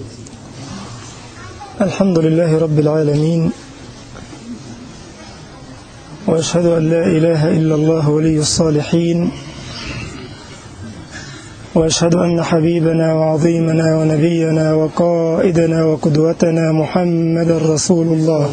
الحمد لله رب العالمين وأشهد أن لا إله إلا الله ولي الصالحين وأشهد أن حبيبنا وعظيمنا ونبينا وقائدنا وقدوتنا محمد رسول الله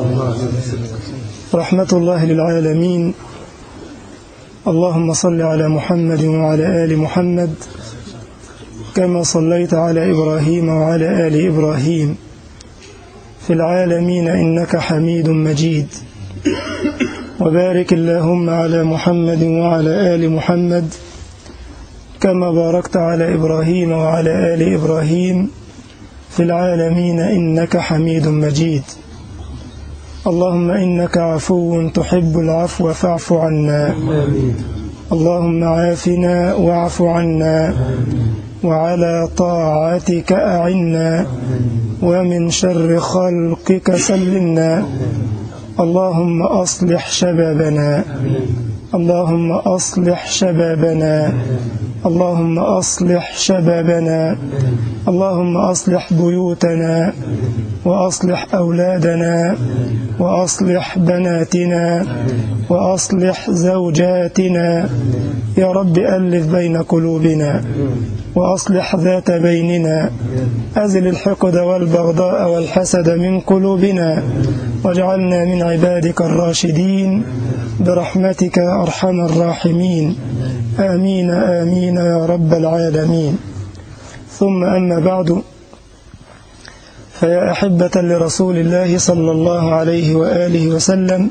رحمة الله للعالمين اللهم صل على محمد وعلى آل محمد كما صليت على إبراهيم وعلى آل إبراهيم في العالمين إنك حميد مجيد وبارك اللهم على محمد وعلى آل محمد كما باركت على إبراهيم وعلى آل إبراهيم في العالمين إنك حميد مجيد اللهم إنك عفو تحب العفو فاعف عنا اللهم عافنا واعف عنا وعلى طاعتك أعنا ومن شر خلقك سلمنا اللهم أصلح شبابنا اللهم أصلح شبابنا اللهم أصلح شبابنا اللهم أصلح بيوتنا وأصلح أولادنا وأصلح بناتنا وأصلح زوجاتنا يا رب ألف بين قلوبنا وأصلح ذات بيننا أزل الحقد والبغضاء والحسد من قلوبنا واجعلنا من عبادك الراشدين برحمتك أرحم الراحمين آمين آمين يا رب العالمين ثم أما بعد فيا أحبة لرسول الله صلى الله عليه وآله وسلم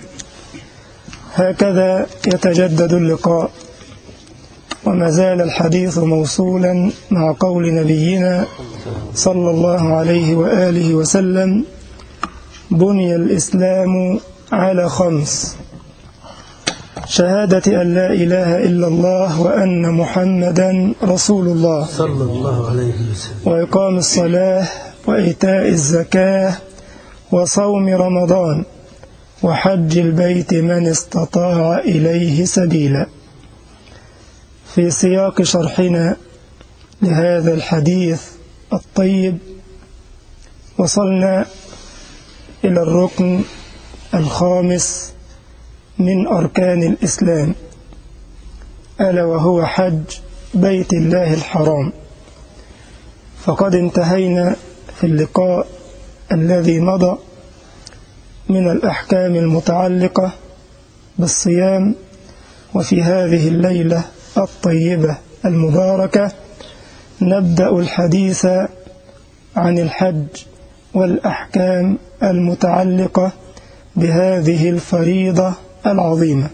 هكذا يتجدد اللقاء وما زال الحديث موصولا مع قول نبينا صلى الله عليه وآله وسلم بني الإسلام على خمس شهادة أن لا إله إلا الله وأن محمدا رسول الله صلى الله عليه وسلم وإقام الصلاة وإيتاء الزكاة وصوم رمضان وحج البيت من استطاع إليه سبيلا في سياق شرحنا لهذا الحديث الطيب وصلنا إلى الركن الخامس من أركان الإسلام ألا وهو حج بيت الله الحرام فقد انتهينا في اللقاء الذي مضى من الأحكام المتعلقة بالصيام وفي هذه الليلة الطيبة المباركة نبدأ الحديث عن الحج والأحكام المتعلقة بهذه الفريضة العظيمة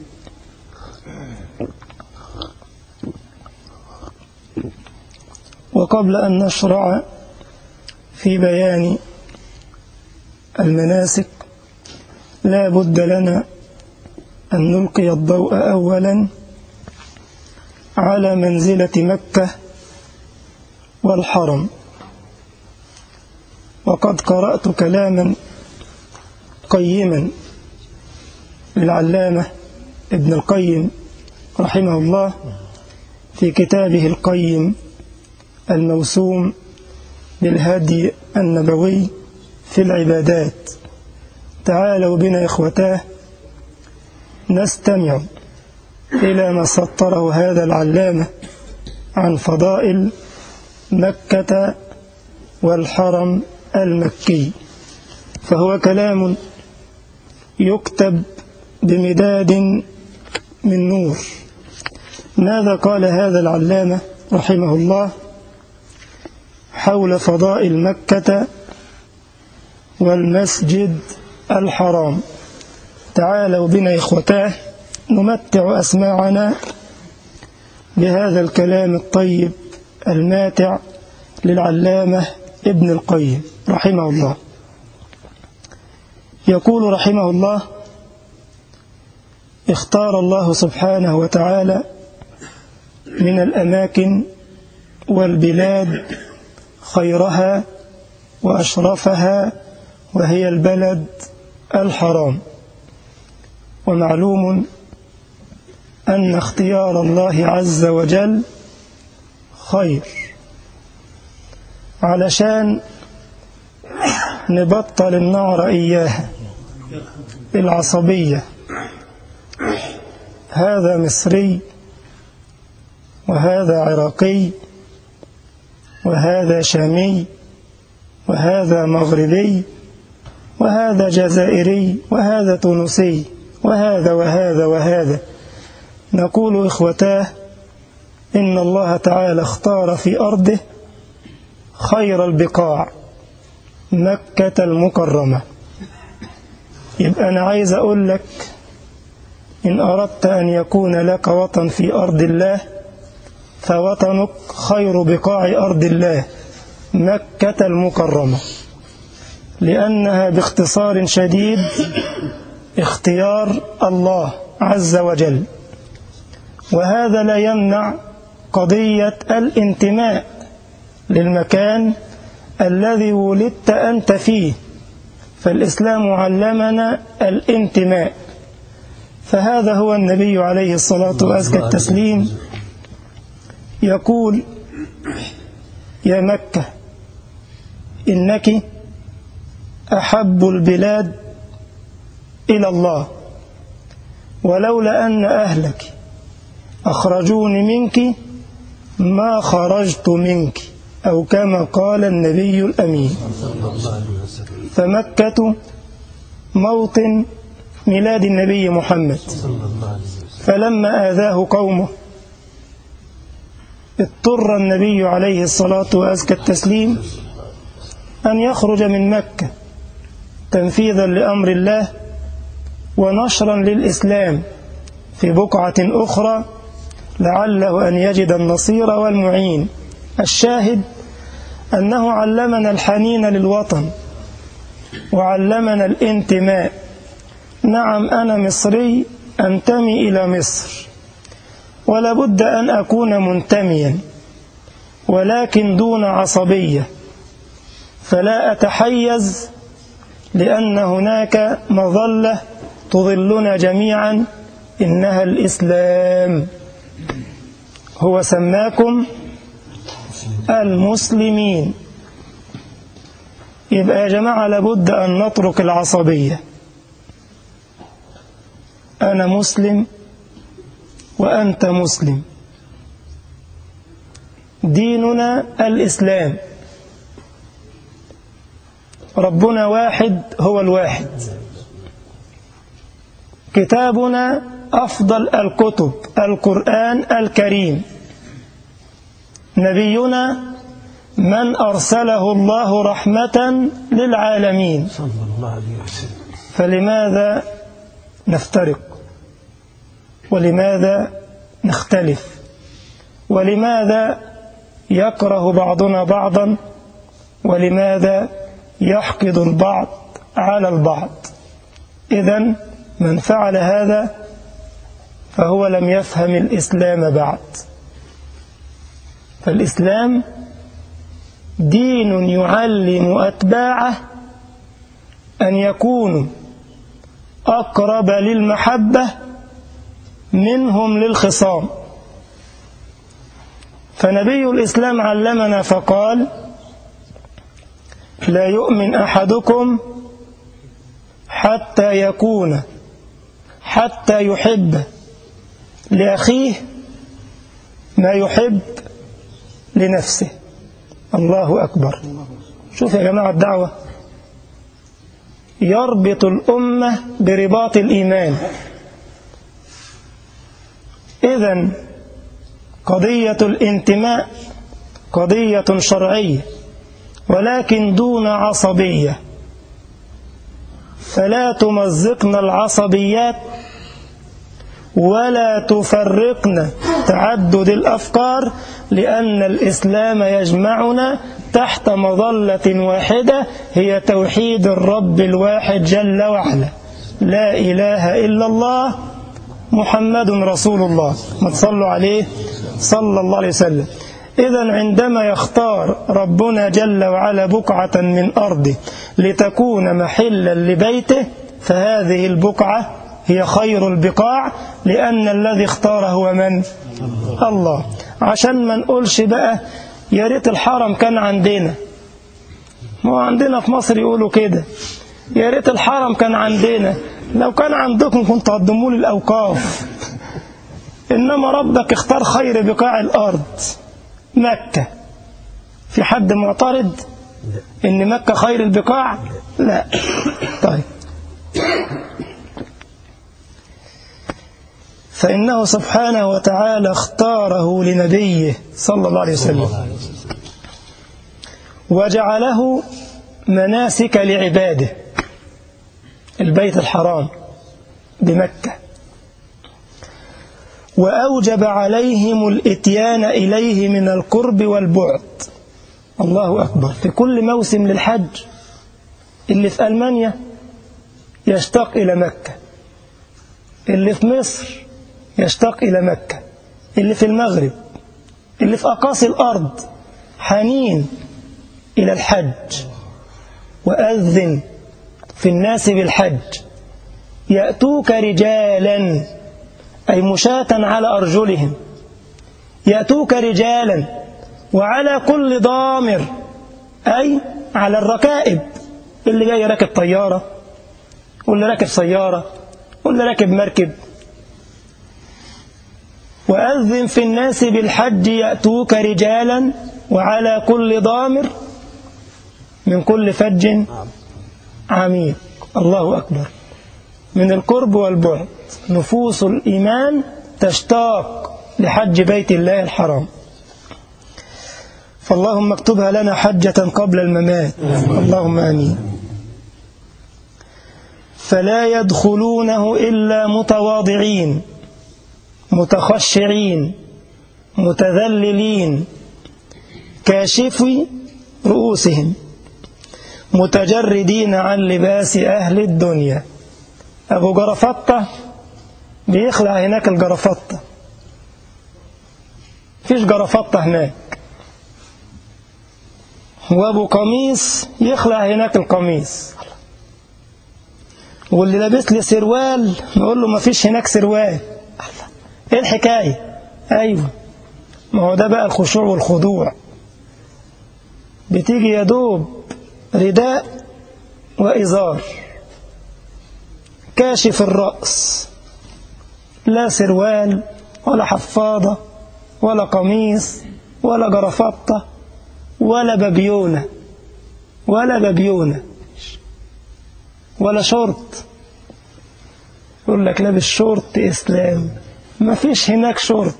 وقبل أن نشرع في بيان المناسك لا بد لنا أن نلقي الضوء أولا على منزلة مكة والحرم وقد قرأت كلاما قيما للعلامة ابن القيم رحمه الله في كتابه القيم الموسوم بالهدي النبوي في العبادات تعالوا بنا إخوتاه نستمع إلى ما سطره هذا العلامة عن فضائل مكة والحرم المكي فهو كلام يكتب بمداد من نور ماذا قال هذا العلامة رحمه الله حول فضائل مكة والمسجد الحرام تعالوا بنا إخوتاه نمتع أسماعنا بهذا الكلام الطيب الماتع للعلامة ابن القيم رحمه الله يقول رحمه الله اختار الله سبحانه وتعالى من الأماكن والبلاد خيرها وأشرفها وهي البلد الحرام ومعلوم أن اختيار الله عز وجل خير علشان نبطل النعر إياها العصبية هذا مصري وهذا عراقي وهذا شامي وهذا مغربي وهذا جزائري وهذا تونسي وهذا وهذا وهذا نقول إخوتاه إن الله تعالى اختار في أرضه خير البقاع مكة المكرمة يبقى أنا عايز أقول لك إن أردت أن يكون لك وطن في أرض الله فوطنك خير بقاع أرض الله مكة المكرمة لأنها باختصار شديد اختيار الله عز وجل وهذا لا يمنع قضية الانتماء للمكان الذي ولدت أنت فيه فالإسلام علمنا الانتماء فهذا هو النبي عليه الصلاة وأزكى التسليم يقول يا مكة إنك أحب البلاد إلى الله ولولا أن أهلك أخرجوني منك ما خرجت منك أو كما قال النبي الأمين فمكة موطن ميلاد النبي محمد فلما آذاه قومه اضطر النبي عليه الصلاة وأزكى التسليم أن يخرج من مكة تنفيذا لأمر الله ونشرا للإسلام في بقعة أخرى لعله أن يجد النصير والمعين الشاهد أنه علمنا الحنين للوطن وعلمنا الانتماء نعم أنا مصري أنتمي إلى مصر ولا بد أن أكون منتميا ولكن دون عصبية فلا أتحيز لأن هناك مظلة تظلنا جميعا إنها الإسلام هو سماكم المسلمين يبقى يا جماعة لابد أن نترك العصبية أنا مسلم وأنت مسلم ديننا الإسلام ربنا واحد هو الواحد كتابنا أفضل الكتب القرآن الكريم نبينا من أرسله الله رحمة للعالمين صلى الله عليه وسلم فلماذا نفترق ولماذا نختلف ولماذا يكره بعضنا بعضا ولماذا يحقد البعض على البعض إذا من فعل هذا فهو لم يفهم الإسلام بعد فالإسلام دين يعلم أتباعه أن يكونوا أقرب للمحبة منهم للخصام فنبي الإسلام علمنا فقال لا يؤمن أحدكم حتى يكون حتى يحب لأخيه ما يحب لنفسه الله أكبر شوف يا جماعة الدعوة يربط الأمة برباط الإيمان إذا قضية الانتماء قضية شرعية ولكن دون عصبية فلا تمزقن العصبيات ولا تفرقن تعدد الأفكار لأن الإسلام يجمعنا تحت مظلة واحدة هي توحيد الرب الواحد جل وعلا لا إله إلا الله محمد رسول الله ما تصلوا عليه صلى الله عليه وسلم إذا عندما يختار ربنا جل وعلا بقعة من أرضه لتكون محلا لبيته فهذه البقعة هي خير البقاع لأن الذي اختار هو من؟ الله عشان ما نقولش بقى يا ريت الحرم كان عندنا ما هو عندنا في مصر يقولوا كده يا ريت الحرم كان عندنا لو كان عندكم كنت هتضموا لي الأوقاف إنما ربك اختار خير بقاع الأرض مكة في حد معترض إن مكة خير البقاع لا طيب فإنه سبحانه وتعالى اختاره لنبيه صلى الله عليه وسلم وجعله مناسك لعباده البيت الحرام بمكة وأوجب عليهم الإتيان إليه من القرب والبعد الله أكبر في كل موسم للحج اللي في ألمانيا يشتاق إلى مكة اللي في مصر يشتاق إلى مكة اللي في المغرب اللي في أقاصي الأرض حنين إلى الحج وأذن في الناس بالحج يأتوك رجالا أي مشاة على أرجلهم يأتوك رجالا وعلى كل ضامر أي على الركائب اللي جاي راكب طيارة واللي راكب سيارة واللي راكب مركب وأذن في الناس بالحج يأتوك رجالا وعلى كل ضامر من كل فج عميق الله أكبر من القرب والبعد نفوس الإيمان تشتاق لحج بيت الله الحرام فاللهم اكتبها لنا حجة قبل الممات اللهم آمين فلا يدخلونه إلا متواضعين متخشعين متذللين كاشفي رؤوسهم متجردين عن لباس أهل الدنيا أبو جرفطة بيخلع هناك الجرفطة فيش جرفطة هناك وأبو قميص يخلع هناك القميص واللي لابس لي سروال نقول له ما فيش هناك سروال ايه الحكاية ايوه ما هو ده بقى الخشوع والخضوع بتيجي يا دوب رداء وإزار كاشف الرأس لا سروال ولا حفاضة ولا قميص ولا جرفطة ولا ببيونة ولا ببيونة ولا شورت يقول لك لابس شورت إسلام ما فيش هناك شورت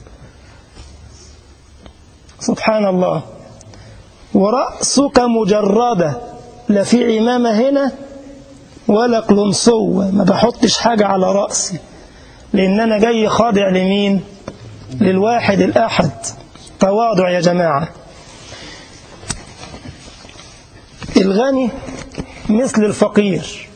سبحان الله ورأسك مجردة لا في عمامة هنا ولا قلنسوة ما بحطش حاجة على رأسي لأن أنا جاي خاضع لمين للواحد الأحد تواضع يا جماعة الغني مثل الفقير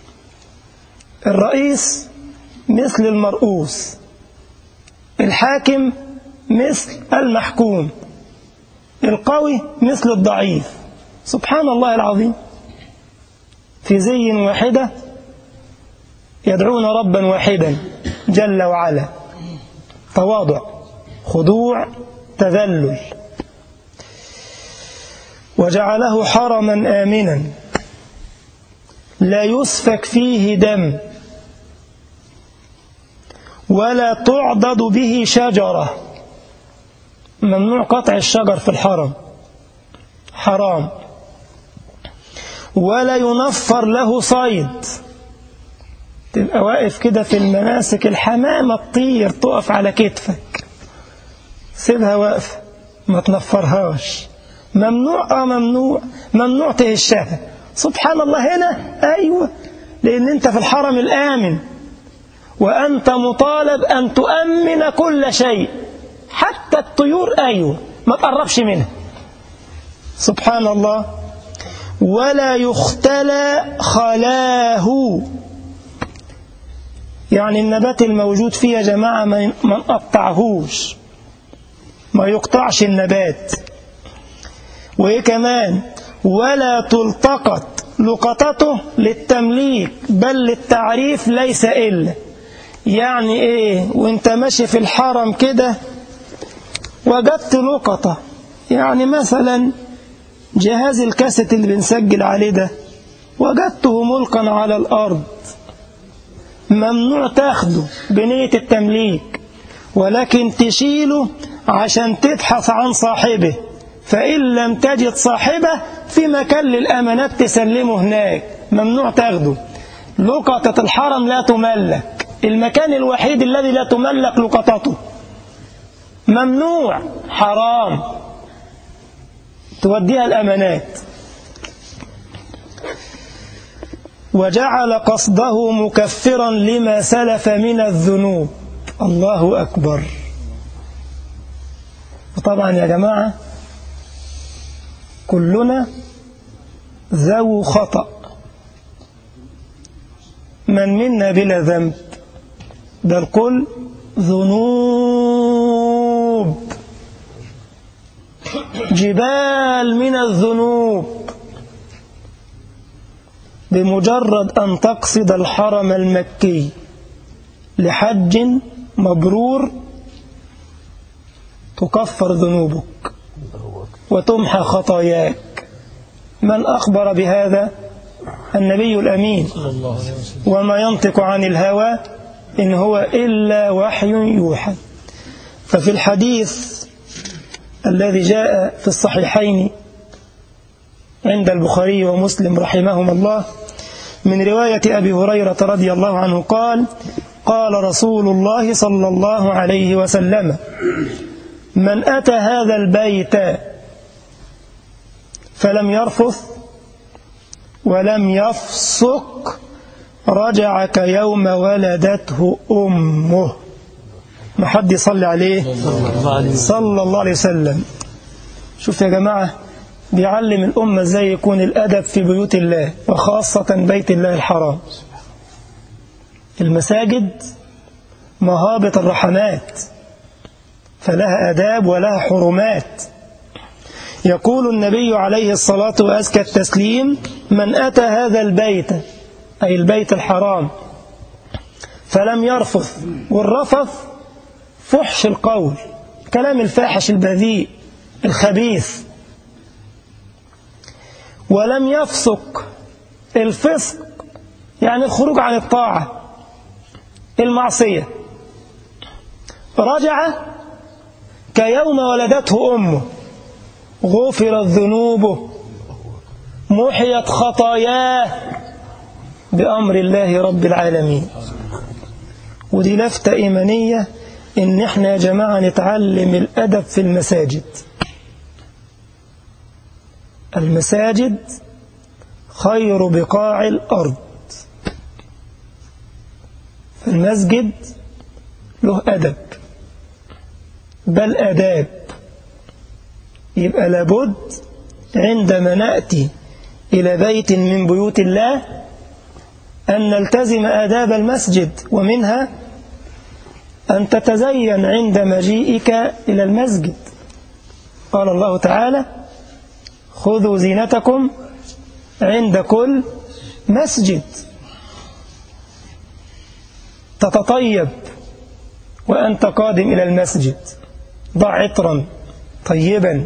الرئيس مثل المرؤوس الحاكم مثل المحكوم القوي مثل الضعيف سبحان الله العظيم في زي واحدة يدعون ربا واحدا جل وعلا تواضع خضوع تذلل وجعله حرما آمنا لا يسفك فيه دم ولا تعضد به شجرة ممنوع قطع الشجر في الحرم حرام ولا ينفر له صيد تبقى واقف كده في المناسك الحمامة تطير تقف على كتفك سيبها واقفة ما تنفرهاش ممنوع اه ممنوع ممنوع تهشها سبحان الله هنا ايوه لان انت في الحرم الامن وانت مطالب ان تؤمن كل شيء حتى الطيور ايوه ما تقربش منها سبحان الله ولا يختلى خلاه يعني النبات الموجود فيه يا جماعة ما نقطعهوش ما يقطعش النبات وإيه كمان ولا تلتقط لقطته للتمليك بل للتعريف ليس إلا يعني إيه وانت ماشي في الحرم كده وجدت لقطة يعني مثلا جهاز الكاسيت اللي بنسجل عليه ده وجدته ملقا على الأرض ممنوع تاخده بنية التمليك ولكن تشيله عشان تبحث عن صاحبه فإن لم تجد صاحبه في مكان للأمانات تسلمه هناك ممنوع تاخده لقطة الحرم لا تملك المكان الوحيد الذي لا تملك لقطته ممنوع حرام توديها الأمانات وجعل قصده مكفرا لما سلف من الذنوب الله أكبر وطبعا يا جماعة كلنا ذو خطأ من منا بلا ذنب بل قل ذنوب جبال من الذنوب بمجرد أن تقصد الحرم المكي لحج مبرور تكفر ذنوبك وتمحى خطاياك من أخبر بهذا النبي الأمين وما ينطق عن الهوى إن هو إلا وحي يوحى ففي الحديث الذي جاء في الصحيحين عند البخاري ومسلم رحمهما الله من رواية أبي هريرة رضي الله عنه قال قال رسول الله صلى الله عليه وسلم من أتى هذا البيت فلم يرفث ولم يفسق رجع كيوم ولدته أمه ما حد يصلي عليه صلى الله عليه وسلم شوف يا جماعة بيعلم الأمة ازاي يكون الأدب في بيوت الله وخاصة بيت الله الحرام المساجد مهابط الرحمات فلها أداب ولها حرمات يقول النبي عليه الصلاة وأزكى التسليم من أتى هذا البيت أي البيت الحرام فلم يرفث والرفث فحش القول كلام الفاحش البذيء الخبيث ولم يفسق الفسق يعني الخروج عن الطاعة المعصية رجع كيوم ولدته أمه غفرت ذنوبه محيت خطاياه بأمر الله رب العالمين ودي لفتة إيمانية إن إحنا يا جماعة نتعلم الأدب في المساجد المساجد خير بقاع الأرض فالمسجد له أدب بل أداب يبقى لابد عندما نأتي إلى بيت من بيوت الله أن نلتزم آداب المسجد ومنها أن تتزين عند مجيئك إلى المسجد قال الله تعالى خذوا زينتكم عند كل مسجد تتطيب وأنت قادم إلى المسجد ضع عطرا طيبا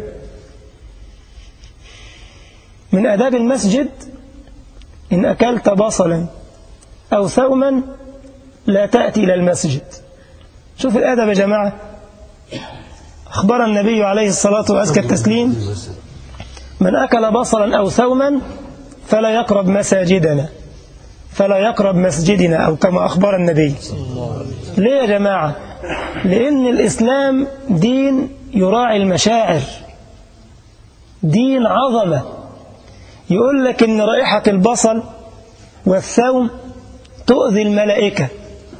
من أداب المسجد إن أكلت بصلا أو ثوما لا تأتي إلى المسجد شوف الأدب يا جماعة أخبر النبي عليه الصلاة وأزكى التسليم من أكل بصلا أو ثوما فلا يقرب مساجدنا فلا يقرب مسجدنا أو كما أخبر النبي ليه يا جماعة لأن الإسلام دين يراعي المشاعر دين عظمة يقول لك إن رائحة البصل والثوم تؤذي الملائكة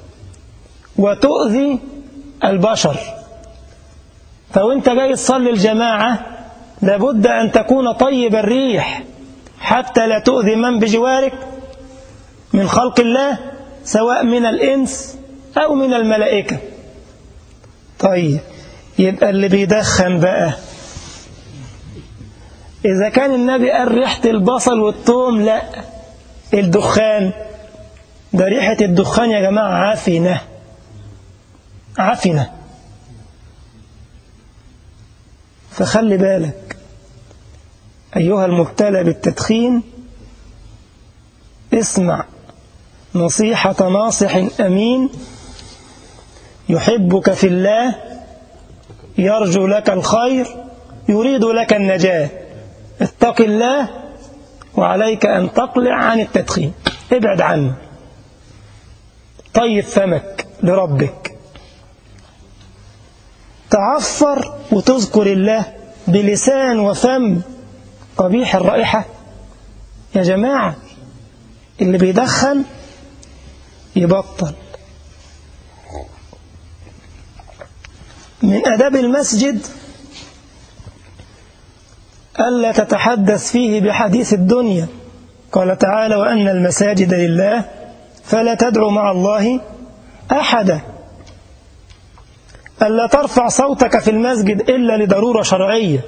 وتؤذي البشر فوانت جاي تصلي الجماعة لابد أن تكون طيب الريح حتى لا تؤذي من بجوارك من خلق الله سواء من الإنس أو من الملائكة طيب يبقى اللي بيدخن بقى إذا كان النبي قال ريحة البصل والثوم لا الدخان ده ريحة الدخان يا جماعة عفنة عفنة فخلي بالك أيها المبتلى بالتدخين اسمع نصيحة ناصح أمين يحبك في الله يرجو لك الخير يريد لك النجاة اتق الله وعليك أن تقلع عن التدخين ابعد عنه طيب فمك لربك تعفر وتذكر الله بلسان وفم قبيح الرائحة يا جماعة اللي بيدخن يبطل من أداب المسجد ألا تتحدث فيه بحديث الدنيا قال تعالى وأن المساجد لله فلا تدعو مع الله أحدا ألا ترفع صوتك في المسجد إلا لضرورة شرعية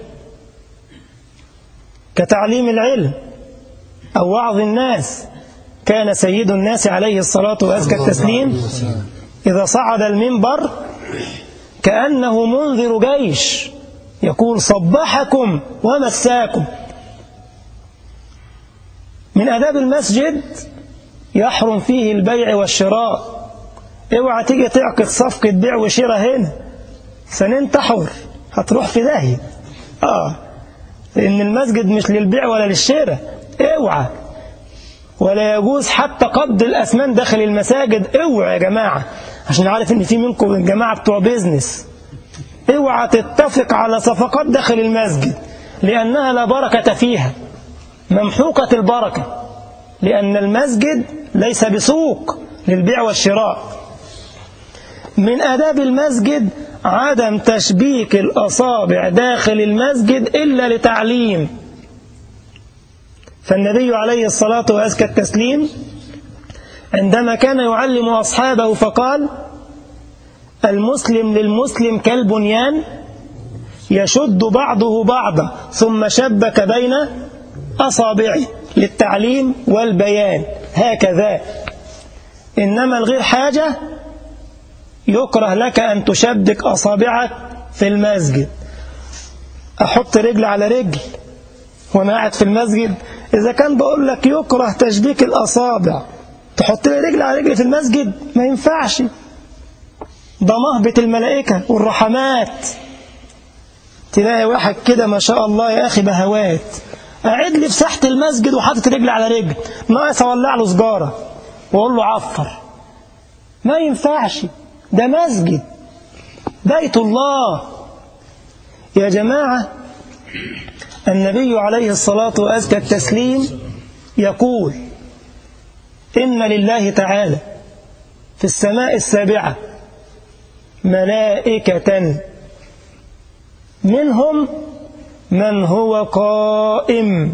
كتعليم العلم أو وعظ الناس كان سيد الناس عليه الصلاة وأزكى التسليم إذا صعد المنبر كأنه منذر جيش يقول صبحكم ومساكم من أداب المسجد يحرم فيه البيع والشراء اوعى تيجي تعقد صفقة بيع وشراء هنا فننتحر هتروح في داهية آه لأن المسجد مش للبيع ولا للشراء اوعى ولا يجوز حتى قبض الأثمان داخل المساجد اوعى يا جماعة عشان عارف ان في منكم الجماعة بتوع بيزنس اوعى تتفق على صفقات داخل المسجد لأنها لا بركة فيها ممحوقة البركة لأن المسجد ليس بسوق للبيع والشراء من أداب المسجد عدم تشبيك الأصابع داخل المسجد إلا لتعليم فالنبي عليه الصلاة وأزكى التسليم عندما كان يعلم أصحابه فقال المسلم للمسلم كالبنيان يشد بعضه بعضا ثم شبك بين أصابعه للتعليم والبيان هكذا إنما الغير حاجة يكره لك أن تشبك أصابعك في المسجد أحط رجل على رجل وأنا قاعد في المسجد إذا كان بقول لك يكره تشبيك الأصابع تحط لي رجل على رجل في المسجد ما ينفعش ده مهبة الملائكة والرحمات تلاقي واحد كده ما شاء الله يا أخي بهوات قاعد لي في ساحة المسجد وحاطط رجل على رجل ناقص أولع له سجارة وأقول له عفر ما ينفعش ده مسجد بيت الله يا جماعة النبي عليه الصلاة وأزكى التسليم يقول إن لله تعالى في السماء السابعة ملائكة منهم من هو قائم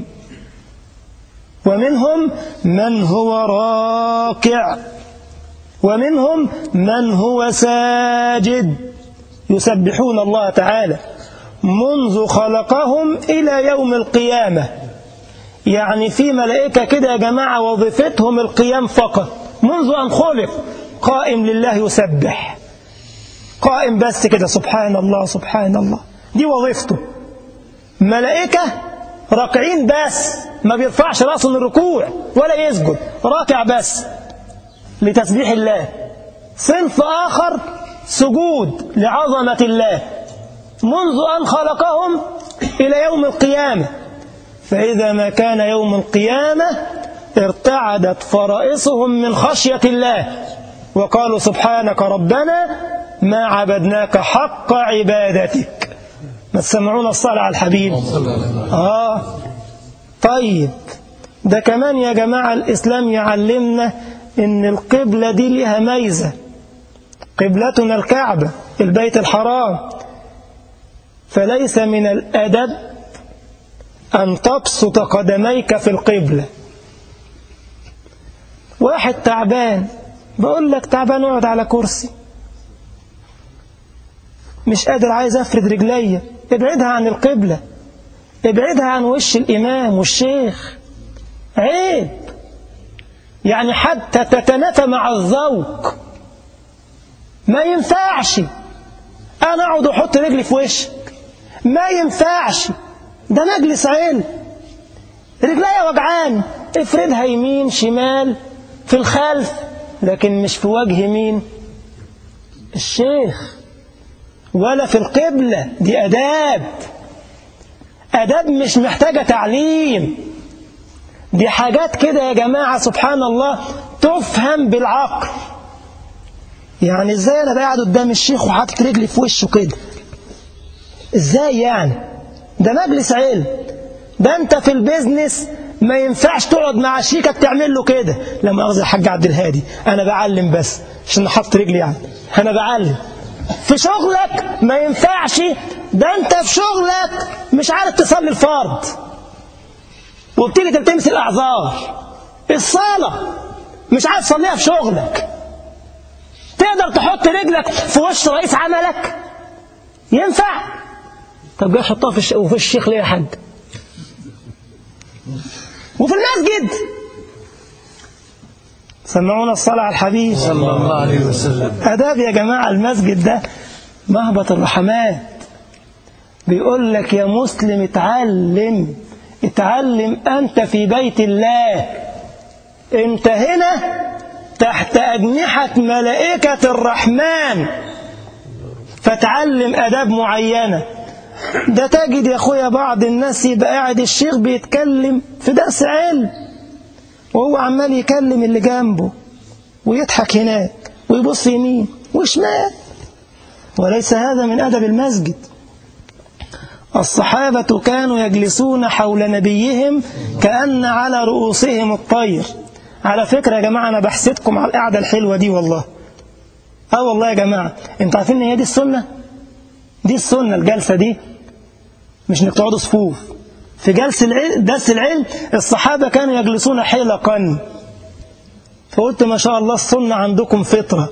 ومنهم من هو راكع ومنهم من هو ساجد يسبحون الله تعالى منذ خلقهم إلى يوم القيامة يعني في ملائكة كده يا جماعة وظيفتهم القيام فقط منذ أن خلق قائم لله يسبح قائم بس كده سبحان الله سبحان الله دي وظيفته ملائكة راكعين بس ما بيرفعش راسه من الركوع ولا يسجد راكع بس لتسبيح الله صنف آخر سجود لعظمة الله منذ أن خلقهم إلى يوم القيامة فإذا ما كان يوم القيامة ارتعدت فرائصهم من خشية الله وقالوا سبحانك ربنا ما عبدناك حق عبادتك ما تسمعون الصلاة على الحبيب آه طيب ده كمان يا جماعة الإسلام يعلمنا إن القبلة دي لها ميزة قبلتنا الكعبة البيت الحرام فليس من الأدب أن تبسط قدميك في القبلة واحد تعبان بقول لك تعبان اقعد على كرسي مش قادر عايز افرد رجلي ابعدها عن القبلة ابعدها عن وش الإمام والشيخ عيب يعني حتى تتنافى مع الذوق ما ينفعش أنا أقعد أحط رجلي في وشك ما ينفعش ده مجلس علم رجليا وجعان افردها يمين شمال في الخلف لكن مش في وجه مين الشيخ ولا في القبلة دي أداب أداب مش محتاجة تعليم دي حاجات كده يا جماعة سبحان الله تفهم بالعقل يعني ازاي انا قاعد قدام الشيخ وحاطط رجلي في وشه كده ازاي يعني ده مجلس علم ده انت في البيزنس ما ينفعش تقعد مع شيكك تعمل له كده لا مؤاخذه يا حاج عبد الهادي انا بعلم بس عشان حاطط رجلي يعني انا بعلم في شغلك ما ينفعش ده انت في شغلك مش عارف تصلي الفرض وبتيجي تلتمس الاعذار الصلاه مش عارف تصليها في شغلك تقدر تحط رجلك في وش رئيس عملك ينفع طب جاي حطها في, الش... وفي الشيخ ليه يا حاج وفي المسجد سمعونا الصلاة على الحبيب صلى الله عليه وسلم أداب يا جماعة المسجد ده مهبط الرحمات بيقول لك يا مسلم اتعلم اتعلم أنت في بيت الله انت هنا تحت أجنحة ملائكة الرحمن فتعلم أداب معينة ده تجد يا أخويا بعض الناس يبقى قاعد الشيخ بيتكلم في درس علم وهو عمال يكلم اللي جنبه ويضحك هناك ويبص يمين وشمال وليس هذا من أدب المسجد الصحابة كانوا يجلسون حول نبيهم كأن على رؤوسهم الطير على فكرة يا جماعة أنا بحسدكم على القعدة الحلوة دي والله اه والله يا جماعة انتوا عارفين ان هي دي السنة دي السنة الجلسة دي مش انك تقعدوا صفوف في جلس العلم درس العلم الصحابة كانوا يجلسون حلقا فقلت ما شاء الله السنة عندكم فطرة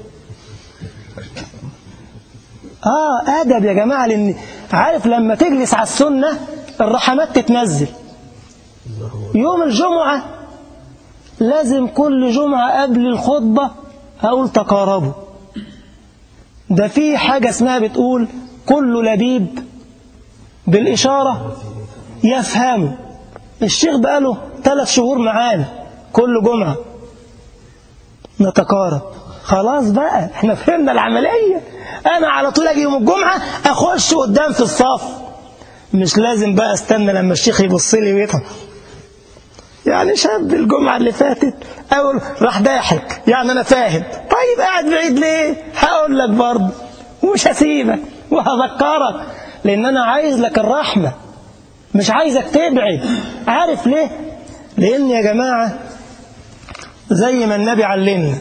اه ادب يا جماعة لان عارف لما تجلس على السنة الرحمات تتنزل يوم الجمعة لازم كل جمعة قبل الخطبة أقول تقاربوا ده في حاجة اسمها بتقول كل لبيب بالإشارة يفهم الشيخ بقاله ثلاث شهور معانا كل جمعة نتقارب خلاص بقى احنا فهمنا العملية أنا على طول أجي يوم الجمعة أخش قدام في الصف مش لازم بقى استنى لما الشيخ يبص لي ويضحك يعني شاب الجمعة اللي فاتت أول راح ضاحك يعني أنا فاهم طيب قاعد بعيد ليه هقول لك برضه ومش هسيبك وهذكرك لأن أنا عايز لك الرحمة مش عايزك تبعد عارف ليه لأن يا جماعة زي ما النبي علمنا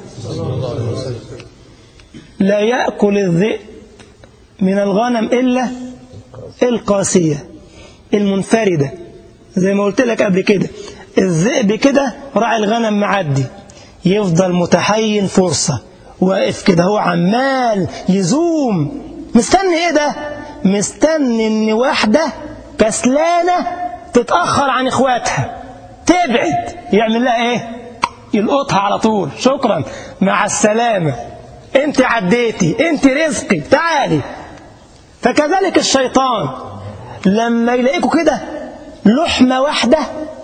لا يأكل الذئب من الغنم إلا القاسية المنفردة زي ما قلت لك قبل كده الذئب كده راعي الغنم معدي يفضل متحين فرصة واقف كده هو عمال يزوم مستني ايه ده مستني ان واحدة كسلانة تتأخر عن اخواتها تبعد يعمل لها ايه يلقطها على طول شكرا مع السلامة انت عديتي انت رزقي تعالي فكذلك الشيطان لما يلاقيكوا كده لحمة واحدة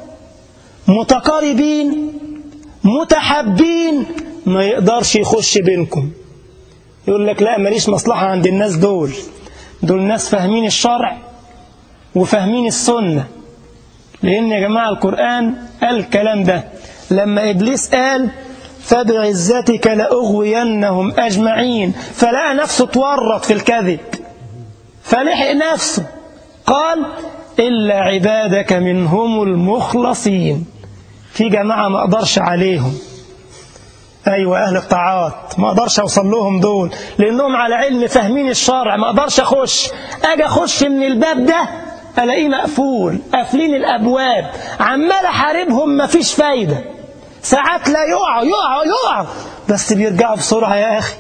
متقاربين متحبين ما يقدرش يخش بينكم يقول لك لا ماليش مصلحة عند الناس دول دول ناس فاهمين الشرع وفاهمين السنة لأن يا جماعة القرآن قال الكلام ده لما إبليس قال فبعزتك لأغوينهم أجمعين فلقى نفسه تورط في الكذب فلحق نفسه قال إلا عبادك منهم المخلصين في جماعة ما أقدرش عليهم أيوة أهل الطاعات ما أقدرش أوصل لهم دول لأنهم على علم فاهمين الشرع ما أقدرش أخش أجي أخش من الباب ده ألاقيه مقفول قافلين الأبواب عمال أحاربهم مفيش فايدة ساعات لا يقعوا يقعوا يقعوا بس بيرجعوا بسرعة يا أخي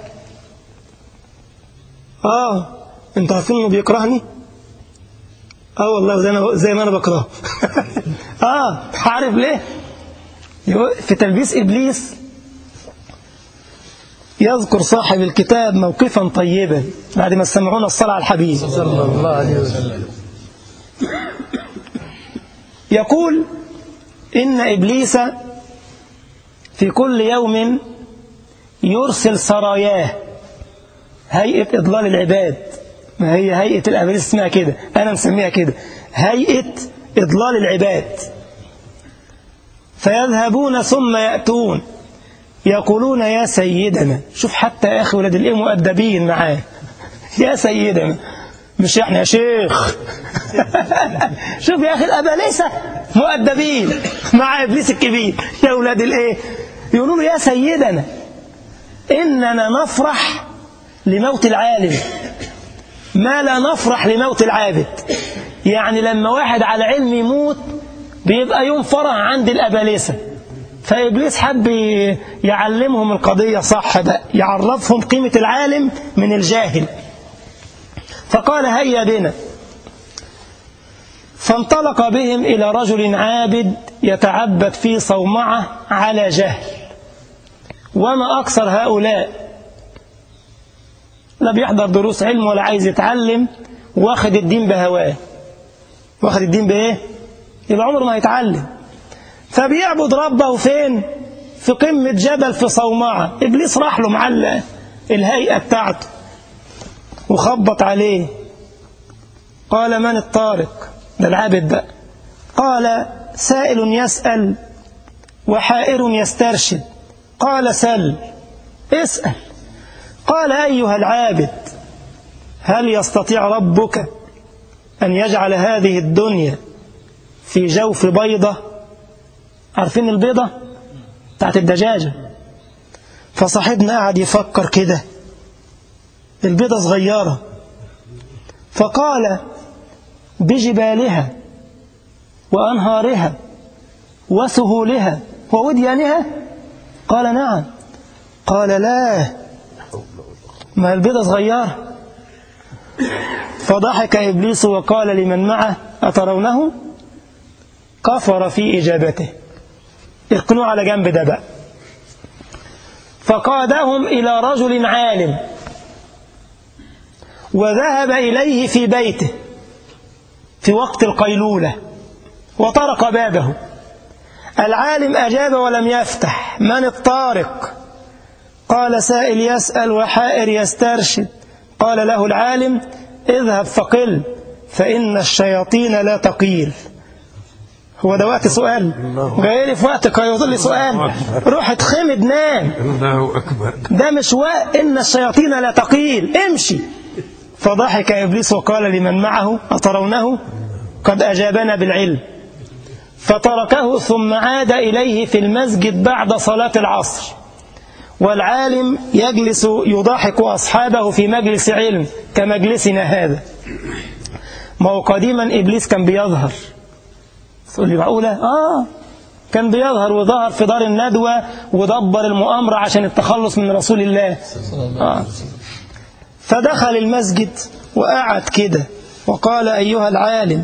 آه أنتوا عارفين إنه بيكرهني؟ اه والله زي, أنا زي ما انا بكرهه اه عارف ليه في تلبيس ابليس يذكر صاحب الكتاب موقفا طيبا بعد ما سمعونا الصلاة على الحبيب صلى الله عليه وسلم يقول إن إبليس في كل يوم يرسل سراياه هيئة إضلال العباد ما هي هيئة الأبليس اسمها كده أنا مسميها كده هيئة إضلال العباد فيذهبون ثم يأتون يقولون يا سيدنا شوف حتى يا أخي ولاد الإيه مؤدبين معاه يا سيدنا مش احنا يا شيخ شوف يا أخي الأبالسة مؤدبين مع إبليس الكبير يا ولاد الإيه يقولوا له يا سيدنا إننا نفرح لموت العالم ما لا نفرح لموت العابد يعني لما واحد على علم يموت بيبقى يوم فرح عند الأبالسة فإبليس حب يعلمهم القضية صح بقى يعرفهم قيمة العالم من الجاهل فقال هيا بنا فانطلق بهم إلى رجل عابد يتعبد في صومعة على جهل وما أكثر هؤلاء لا بيحضر دروس علم ولا عايز يتعلم واخد الدين بهواه واخد الدين بإيه؟ يبقى عمره ما هيتعلم فبيعبد ربه فين؟ في قمة جبل في صومعة إبليس راح له مع الهيئة بتاعته وخبط عليه قال من الطارق ده العابد بقى قال سائل يسأل وحائر يسترشد قال سل اسأل قال أيها العابد هل يستطيع ربك أن يجعل هذه الدنيا في جوف بيضة عارفين البيضة بتاعت الدجاجة فصاحبنا قعد يفكر كده البيضة صغيرة فقال بجبالها وأنهارها وسهولها ووديانها قال نعم قال لا ما البيضة صغيرة فضحك إبليس وقال لمن معه أترونه كفر في إجابته اركنوا على جنب ده بقى فقادهم إلى رجل عالم وذهب إليه في بيته في وقت القيلولة وطرق بابه العالم أجاب ولم يفتح من الطارق قال سائل يسأل وحائر يسترشد قال له العالم اذهب فقل فإن الشياطين لا تقيل هو ده وقت سؤال جاي في وقت هيوصل لي سؤال روح اتخمد نام الله أكبر ده مش وقت إن الشياطين لا تقيل امشي فضحك إبليس وقال لمن معه أترونه قد أجابنا بالعلم فتركه ثم عاد إليه في المسجد بعد صلاة العصر والعالم يجلس يضاحك أصحابه في مجلس علم كمجلسنا هذا ما هو قديما إبليس كان بيظهر تقول لي معقولة؟ آه كان بيظهر وظهر في دار الندوة ودبر المؤامرة عشان التخلص من رسول الله آه. فدخل المسجد وقعد كده وقال أيها العالم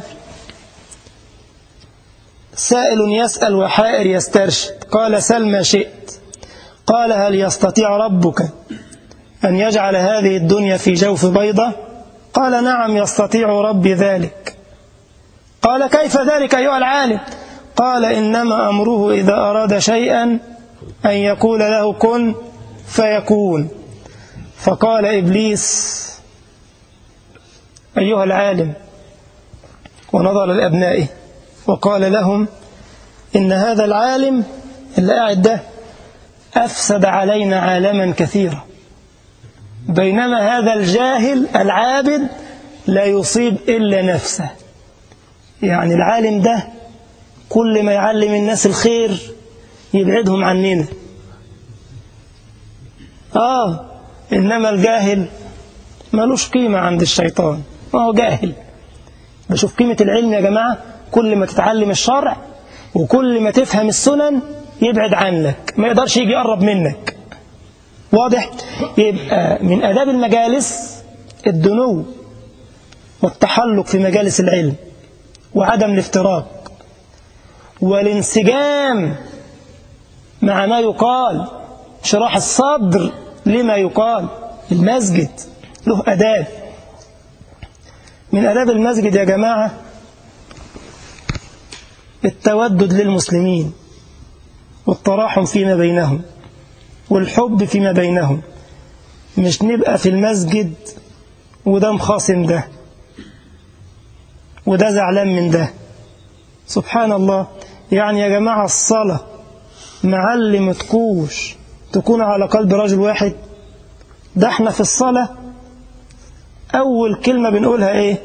سائل يسأل وحائر يسترشد قال سل ما شئت قال هل يستطيع ربك أن يجعل هذه الدنيا في جوف بيضة قال نعم يستطيع ربي ذلك قال كيف ذلك أيها العالم قال إنما أمره إذا أراد شيئا أن يقول له كن فيكون فقال إبليس أيها العالم ونظر لأبنائه وقال لهم إن هذا العالم اللي قاعد ده أفسد علينا عالما كثيرا بينما هذا الجاهل العابد لا يصيب إلا نفسه يعني العالم ده كل ما يعلم الناس الخير يبعدهم عننا آه إنما الجاهل ملوش قيمة عند الشيطان ما هو جاهل بشوف قيمة العلم يا جماعة كل ما تتعلم الشرع وكل ما تفهم السنن يبعد عنك ما يقدرش يجي يقرب منك واضح يبقى من آداب المجالس الدنو والتحلق في مجالس العلم وعدم الافتراق والانسجام مع ما يقال شراح الصدر لما يقال المسجد له أداب من أداب المسجد يا جماعة التودد للمسلمين والتراحم فيما بينهم والحب فيما بينهم مش نبقى في المسجد وده مخاصم ده وده زعلان من ده سبحان الله يعني يا جماعة الصلاة معلم تكوش تكون على قلب رجل واحد ده احنا في الصلاة أول كلمة بنقولها إيه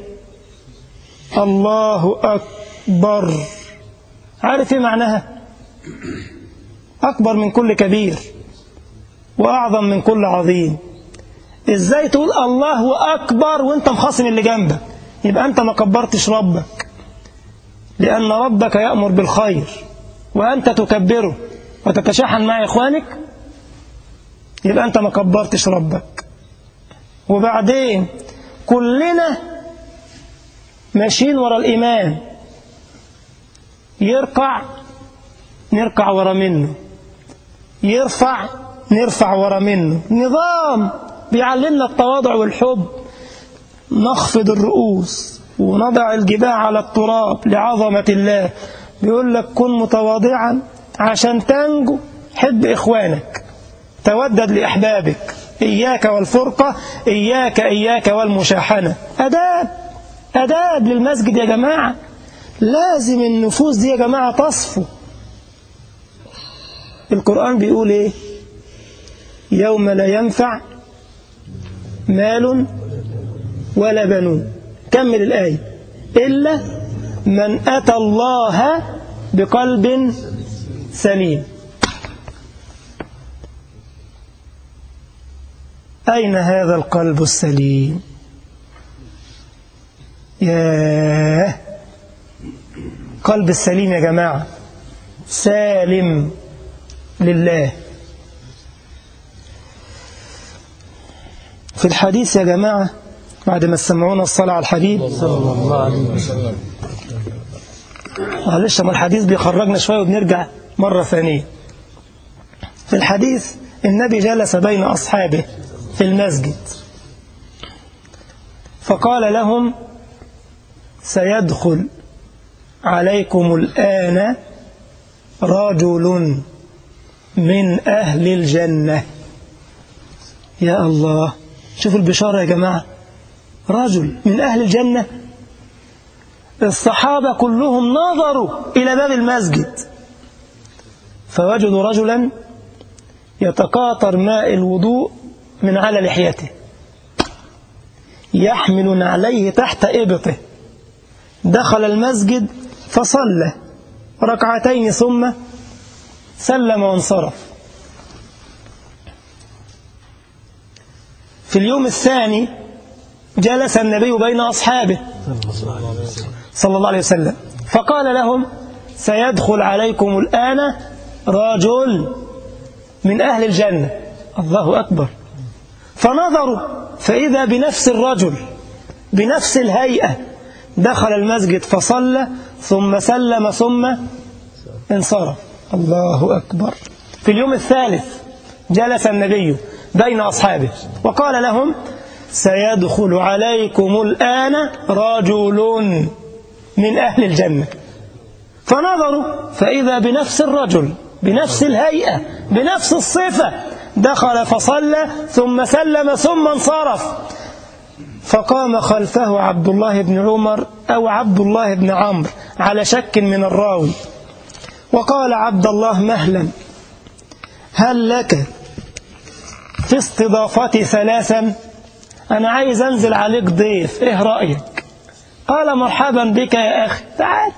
الله أكبر عارف إيه معناها أكبر من كل كبير وأعظم من كل عظيم إزاي تقول الله أكبر وإنت مخاصم اللي جنبك يبقى أنت ما كبرتش ربك لأن ربك يأمر بالخير وأنت تكبره وتتشحن مع إخوانك يبقى أنت ما كبرتش ربك وبعدين كلنا ماشيين ورا الإمام يركع نركع ورا منه يرفع نرفع ورا منه نظام بيعلمنا التواضع والحب نخفض الرؤوس ونضع الجباه على التراب لعظمة الله بيقول لك كن متواضعا عشان تنجو حب إخوانك تودد لأحبابك إياك والفرقة إياك إياك والمشاحنة أداب أداب للمسجد يا جماعة لازم النفوس دي يا جماعة تصفو القرآن بيقول إيه يوم لا ينفع مال ولا بنون كمل الآية إلا من أتى الله بقلب سليم أين هذا القلب السليم ياه قلب السليم يا جماعة سالم لله في الحديث يا جماعة بعد ما سمعونا الصلاة على الحبيب صلى الله عليه وسلم معلش ما الحديث بيخرجنا شوية وبنرجع مرة ثانية في الحديث النبي جلس بين أصحابه في المسجد فقال لهم سيدخل عليكم الآن رجل من أهل الجنة يا الله شوفوا البشارة يا جماعة رجل من أهل الجنة الصحابة كلهم نظروا إلى باب المسجد فوجدوا رجلا يتقاطر ماء الوضوء من على لحيته يحمل عليه تحت إبطه دخل المسجد فصلى ركعتين ثم سلم وانصرف في اليوم الثاني جلس النبي بين أصحابه صلى الله عليه وسلم فقال لهم سيدخل عليكم الآن رجل من أهل الجنة الله أكبر فنظروا فإذا بنفس الرجل بنفس الهيئة دخل المسجد فصلى ثم سلم ثم انصرف الله أكبر في اليوم الثالث جلس النبي بين أصحابه وقال لهم سيدخل عليكم الآن رجل من أهل الجنة فنظروا فإذا بنفس الرجل بنفس الهيئة بنفس الصفة دخل فصلى ثم سلم ثم انصرف فقام خلفه عبد الله بن عمر أو عبد الله بن عمرو على شك من الراوي وقال عبد الله مهلا هل لك في استضافتي ثلاثا أنا عايز أنزل عليك ضيف إيه رأيك قال مرحبا بك يا أخي تعال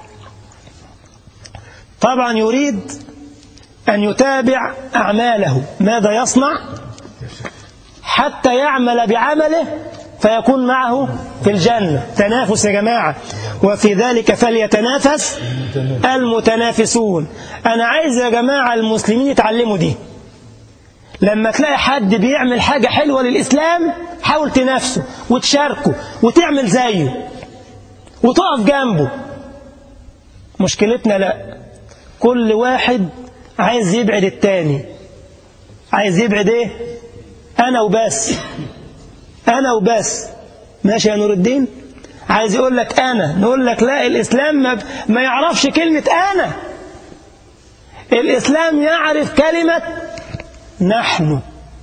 طبعا يريد أن يتابع أعماله ماذا يصنع حتى يعمل بعمله فيكون معه في الجنة تنافس يا جماعة وفي ذلك فليتنافس المتنافسون أنا عايز يا جماعة المسلمين يتعلموا دي لما تلاقي حد بيعمل حاجة حلوة للإسلام حاول تنافسه وتشاركه وتعمل زيه وتقف جنبه مشكلتنا لا كل واحد عايز يبعد التاني عايز يبعد ايه انا وبس انا وبس ماشي يا نور الدين عايز يقول لك أنا نقول لك لا الإسلام ما, ما يعرفش كلمة أنا الإسلام يعرف كلمة نحن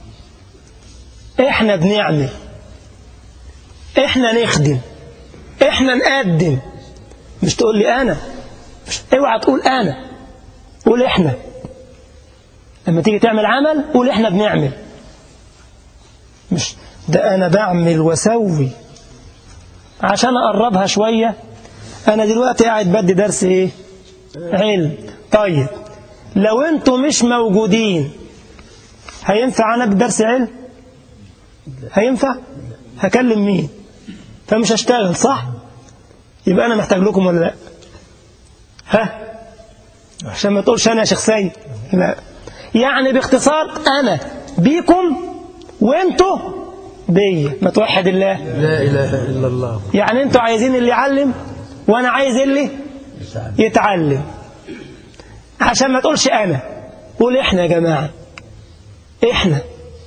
إحنا بنعمل إحنا نخدم إحنا نقدم مش تقول لي أنا مش اوعى تقول أنا قول إحنا لما تيجي تعمل عمل قول إحنا بنعمل مش ده أنا بعمل وسوي عشان أقربها شوية أنا دلوقتي قاعد بدي درس إيه علم طيب لو أنتوا مش موجودين هينفع أنا بدرس علم هينفع هكلم مين فمش هشتغل صح يبقى أنا محتاج لكم ولا لا ها عشان ما تقولش أنا يا شيخ سيد لا يعني باختصار أنا بيكم وانتوا بيا ما توحد الله لا إله إلا الله يعني انتوا عايزين اللي يعلم وانا عايز اللي يتعلم عشان ما تقولش انا قول احنا يا جماعه احنا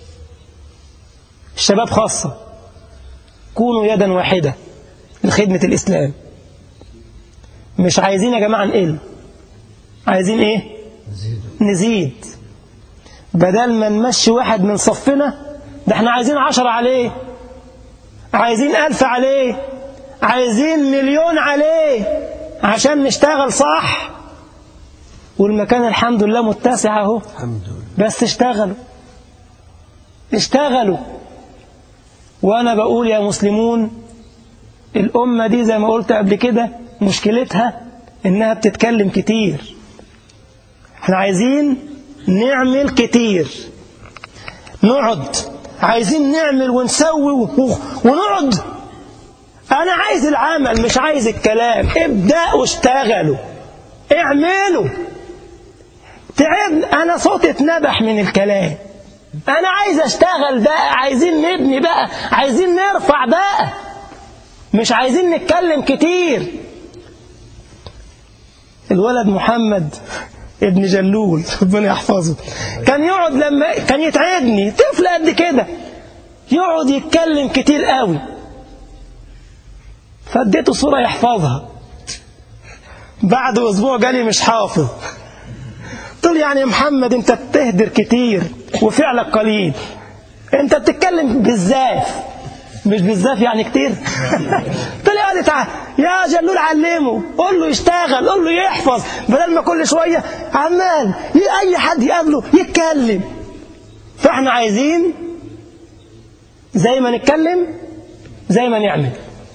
الشباب خاصه كونوا يدا واحده لخدمه الاسلام مش عايزين يا جماعه نقل عايزين ايه نزيد بدل ما نمشي واحد من صفنا ده احنا عايزين عشرة عليه عايزين ألف عليه عايزين مليون عليه عشان نشتغل صح والمكان الحمد لله متسع اهو الحمد لله بس اشتغلوا اشتغلوا وانا بقول يا مسلمون الأمة دي زي ما قلت قبل كده مشكلتها إنها بتتكلم كتير احنا عايزين نعمل كتير نقعد عايزين نعمل ونسوي و- ونقعد أنا عايز العمل مش عايز الكلام ابدأوا واشتغلوا اعملوا تعب أنا صوتي اتنبح من الكلام أنا عايز أشتغل بقى عايزين نبني بقى عايزين نرفع بقى مش عايزين نتكلم كتير الولد محمد ابن جلول ربنا يحفظه كان يقعد لما كان يتعبني طفل قد كده يقعد يتكلم كتير قوي فاديته صورة يحفظها بعد اسبوع جالي مش حافظ قلت له يعني يا محمد انت بتهدر كتير وفعلك قليل انت بتتكلم بالزاف مش بالزاف يعني كتير قلت له يعني تعال يا جلول علمه قول له يشتغل قول له يحفظ بدل ما كل شويه عمال ي- اي حد يقابله يتكلم فاحنا عايزين زي ما نتكلم زي ما نعمل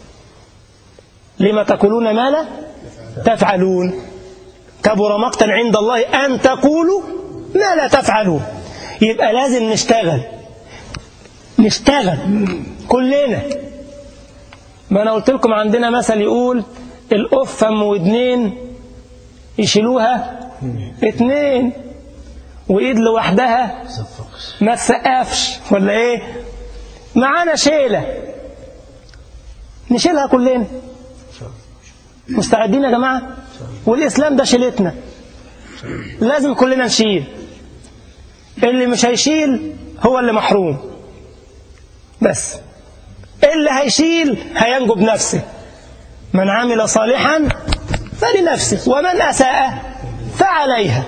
لما تقولون ما لا تفعلون كبر مقتا عند الله أن تقولوا ما لا تفعلون يبقى لازم نشتغل نشتغل كلنا ما أنا قلت لكم عندنا مثل يقول القف أم ودنين يشيلوها اتنين وإيد لوحدها صفقش ما تسقفش ولا إيه معانا شيلة نشيلها كلنا مستعدين يا جماعة والإسلام ده شيلتنا لازم كلنا نشيل اللي مش هيشيل هو اللي محروم بس اللي هيشيل هينجو بنفسه من عمل صالحا فلنفسه ومن أساء فعليها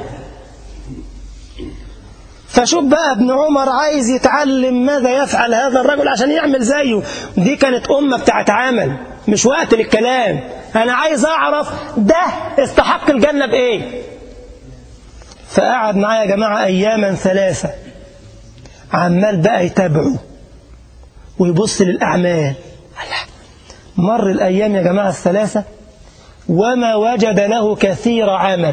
فشوف بقى ابن عمر عايز يتعلم ماذا يفعل هذا الرجل عشان يعمل زيه دي كانت أمة بتاعت عمل مش وقت للكلام أنا عايز أعرف ده استحق الجنة بإيه فقعد معايا يا جماعة أياما ثلاثة عمال بقى يتابعه ويبص للأعمال الله. مر الأيام يا جماعة الثلاثة وما وجد له كثير عمل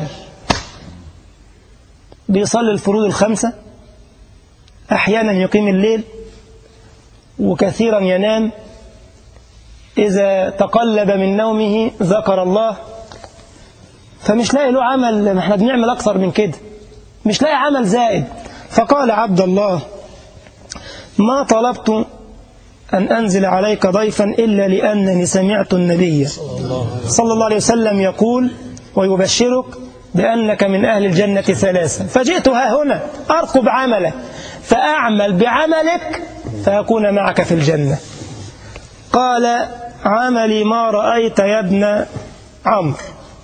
بيصلي الفروض الخمسة أحيانا يقيم الليل وكثيرا ينام إذا تقلب من نومه ذكر الله فمش لاقي له عمل ما احنا بنعمل أكثر من كده مش لاقي عمل زائد فقال عبد الله ما طلبت أن أنزل عليك ضيفا إلا لأنني سمعت النبي صلى الله عليه وسلم يقول ويبشرك بأنك من أهل الجنة ثلاثة فجئت ها هنا أرقب عملك فأعمل بعملك فأكون معك في الجنة قال عملي ما رأيت يا ابن عمرو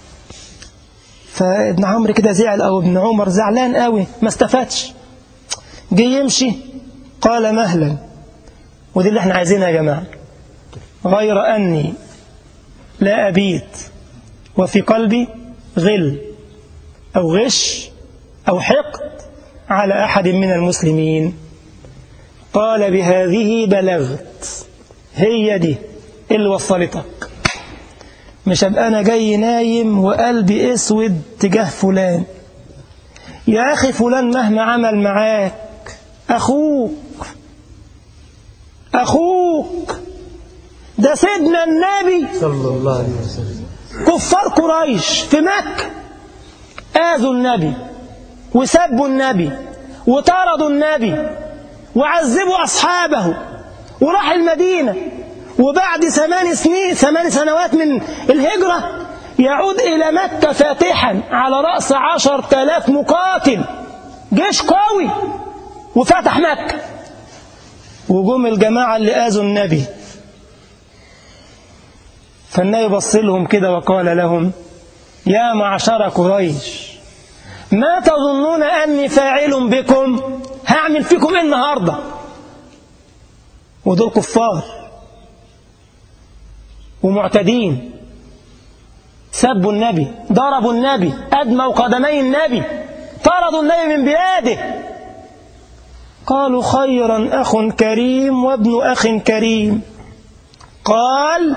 فابن عمرو كده زعل أو ابن عمر زعلان قوي ما استفادش جه يمشي قال مهلا ودي اللي احنا عايزينها يا جماعة غير أني لا أبيت وفي قلبي غل أو غش أو حقد على أحد من المسلمين قال بهذه بلغت هي دي اللي وصلتك مش أبقى أنا جاي نايم وقلبي أسود تجاه فلان يا أخي فلان مهما عمل معاك أخوك أخوك ده سيدنا النبي صلى الله عليه وسلم كفار قريش في مكة آذوا النبي وسبوا النبي وطردوا النبي وعذبوا أصحابه وراح المدينة وبعد ثمان سنين ثمان سنوات من الهجرة يعود إلى مكة فاتحا على رأس عشر تلاف مقاتل جيش قوي وفتح مكة وجم الجماعة اللي آذوا النبي فالنبي بص لهم كده وقال لهم يا معشر قريش ما تظنون أني فاعل بكم هعمل فيكم إيه النهاردة ودول كفار ومعتدين سبوا النبي ضربوا النبي أدموا قدمي النبي طردوا النبي من بلاده قالوا خيرا أخ كريم وابن أخ كريم قال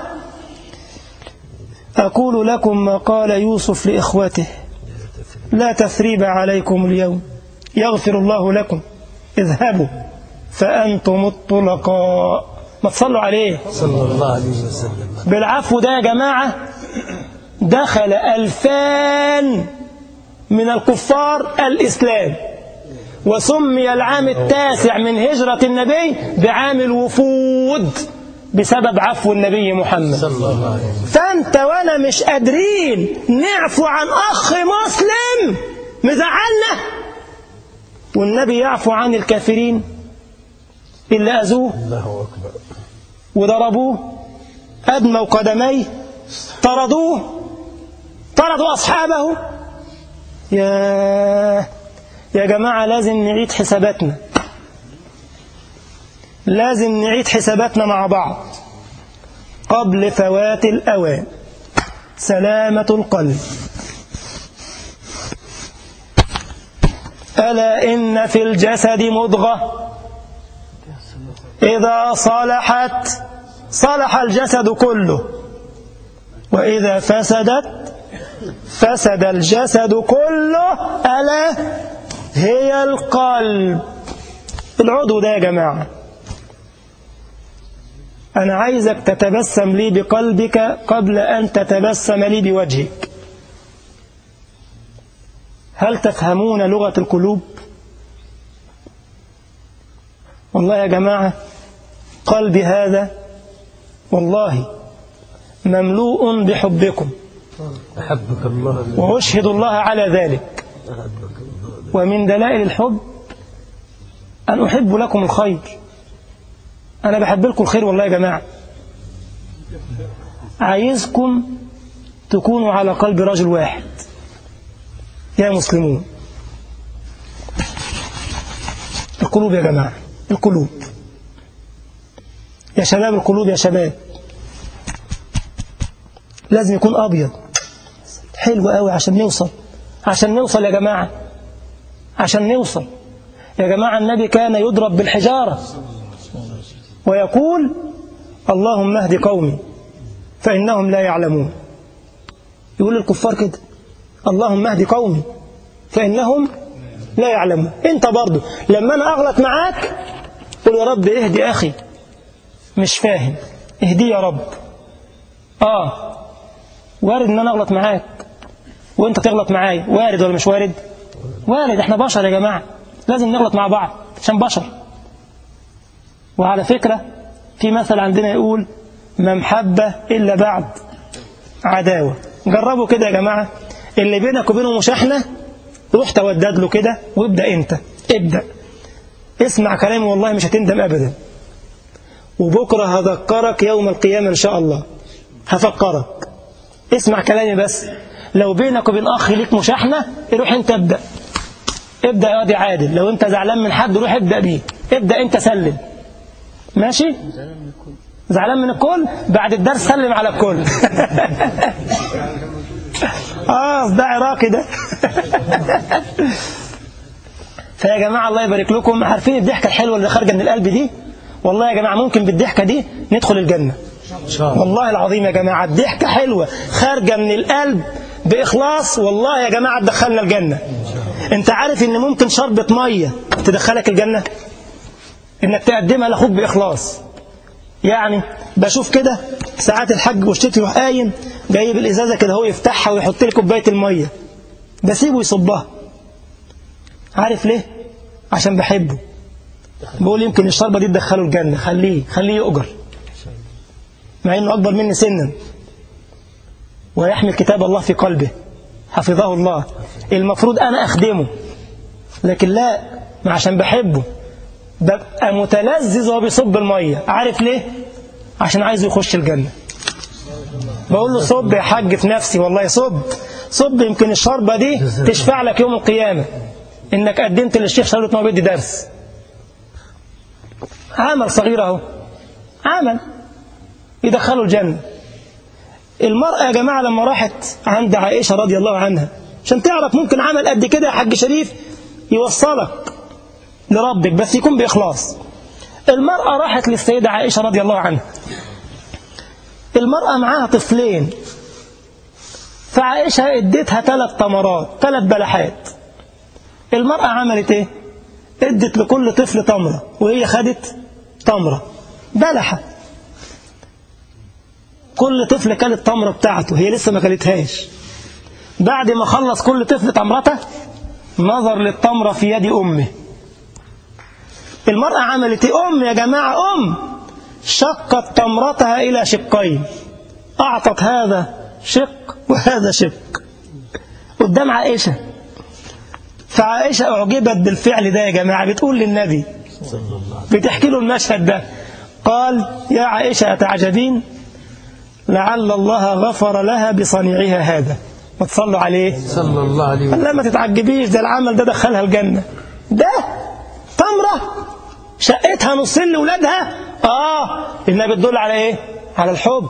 أقول لكم ما قال يوسف لإخوته لا تثريب عليكم اليوم يغفر الله لكم اذهبوا فأنتم الطلقاء ما تصلوا عليه صلى الله عليه وسلم بالعفو ده يا جماعة دخل ألفان من الكفار الإسلام وسمي العام التاسع من هجرة النبي بعام الوفود بسبب عفو النبي محمد صلى الله عليه وسلم فأنت وأنا مش قادرين نعفو عن أخ مسلم مزعلنا والنبي يعفو عن الكافرين اللي أذوه الله أكبر وضربوه أدموا قدميه طردوه طردوا أصحابه يا يا جماعة لازم نعيد حساباتنا لازم نعيد حساباتنا مع بعض قبل فوات الأوان سلامة القلب ألا إن في الجسد مضغة إذا صلحت صلح الجسد كله وإذا فسدت فسد الجسد كله ألا هي القلب العضو ده يا جماعة أنا عايزك تتبسم لي بقلبك قبل أن تتبسم لي بوجهك هل تفهمون لغة القلوب والله يا جماعة قلبي هذا والله مملوء بحبكم أحبك الله وأشهد الله على ذلك أحبك الله ومن دلائل الحب أن أحب لكم الخير أنا بحب لكم الخير والله يا جماعة عايزكم تكونوا على قلب رجل واحد يا مسلمون القلوب يا جماعة القلوب يا شباب القلوب يا شباب لازم يكون أبيض حلو قوي عشان نوصل عشان نوصل يا جماعة عشان نوصل يا جماعة النبي كان يضرب بالحجارة ويقول اللهم اهد قومي فإنهم لا يعلمون يقول للكفار كده اللهم اهد قومي فإنهم لا يعلمون انت برضو لما انا اغلط معاك قل يا رب اهدي اخي مش فاهم اهدي يا رب اه وارد ان انا اغلط معاك وانت تغلط معايا وارد ولا مش وارد وارد احنا بشر يا جماعة لازم نغلط مع بعض عشان بشر وعلى فكرة في مثل عندنا يقول ما محبة إلا بعد عداوة جربوا كده يا جماعة اللي بينك وبينه مشاحنة روح تودد له كده وابدأ انت ابدأ اسمع كلامي والله مش هتندم أبدا وبكرة هذكرك يوم القيامة إن شاء الله هفكرك اسمع كلامي بس لو بينك وبين أخ ليك مشاحنة روح أنت ابدأ ابدأ يا دي عادل لو أنت زعلان من حد روح ابدأ بيه ابدأ أنت سلم ماشي زعلان من الكل بعد الدرس سلم على الكل اه ده عراقي ده فيا جماعة الله يبارك لكم عارفين الضحكة الحلوة اللي خارجة من القلب دي والله يا جماعة ممكن بالضحكة دي ندخل الجنة إن شاء الله والله العظيم يا جماعة الضحكة حلوة خارجة من القلب بإخلاص والله يا جماعة تدخلنا الجنة انت عارف ان ممكن شربة مية تدخلك الجنة انك تقدمها لاخوك بإخلاص يعني بشوف كده ساعات الحاج وشتي يروح قايم جايب الازازه كده هو يفتحها ويحط لي كوبايه الميه بسيبه يصبها عارف ليه عشان بحبه بقول يمكن الشربه دي تدخله الجنه خليه خليه يؤجر مع انه اكبر مني سنا ويحمل كتاب الله في قلبه حفظه الله المفروض انا اخدمه لكن لا ما عشان بحبه ببقى متلذذ وهو بيصب الميه عارف ليه عشان عايز يخش الجنه بقول له صب يا حاج في نفسي والله صب صب يمكن الشربة دي تشفع لك يوم القيامة انك قدمت للشيخ شربة ما بدي درس عمل صغير اهو عمل يدخله الجنة المرأة يا جماعة لما راحت عند عائشة رضي الله عنها عشان تعرف ممكن عمل قد كده يا حاج شريف يوصلك لربك بس يكون بإخلاص المرأة راحت للسيدة عائشة رضي الله عنها المرأة معاها طفلين فعائشة اديتها ثلاث تمرات ثلاث بلحات المرأة عملت ايه ادت لكل طفل تمرة وهي خدت تمرة بلحة كل طفل كل التمرة بتاعته هي لسه ما كلتهاش بعد ما خلص كل طفل تمرته نظر للتمرة في يد أمه المرأة عملت ايه أم يا جماعة أم شقت تمرتها إلى شقين أعطت هذا شق وهذا شق قدام عائشة فعائشة أعجبت بالفعل ده يا جماعة بتقول للنبي صلى الله بتحكي له المشهد ده قال يا عائشة أتعجبين لعل الله غفر لها بصنيعها هذا ما تصلوا عليه صلى الله عليه وسلم لا ما تتعجبيش ده العمل ده دخلها الجنة ده تمرة شقتها نصين لولادها اه انها بتدل على ايه على الحب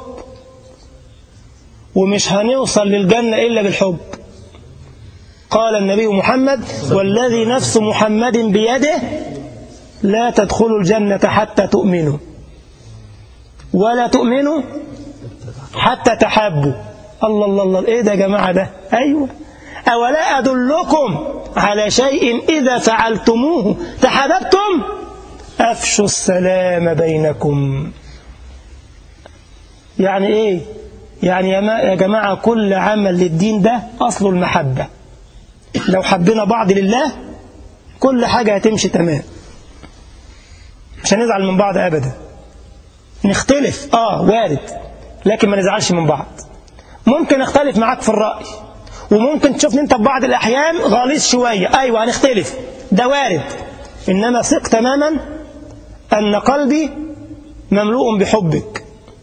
ومش هنوصل للجنة إلا بالحب قال النبي محمد والذي نفس محمد بيده لا تدخلوا الجنة حتى تؤمنوا ولا تؤمنوا حتى تحبوا الله الله الله ايه ده يا جماعة ده ايوه أولا أدلكم على شيء إذا فعلتموه تحببتم أفشوا السلام بينكم يعني إيه يعني يا ما- يا جماعة كل عمل للدين ده أصل المحبة لو حبينا بعض لله كل حاجة هتمشي تمام مش هنزعل من بعض أبدا نختلف آه وارد لكن ما نزعلش من بعض ممكن اختلف معاك في الرأي وممكن تشوفني انت في بعض الأحيان غليظ شوية أيوة هنختلف ده وارد إنما ثق تماما أن قلبي مملوء بحبك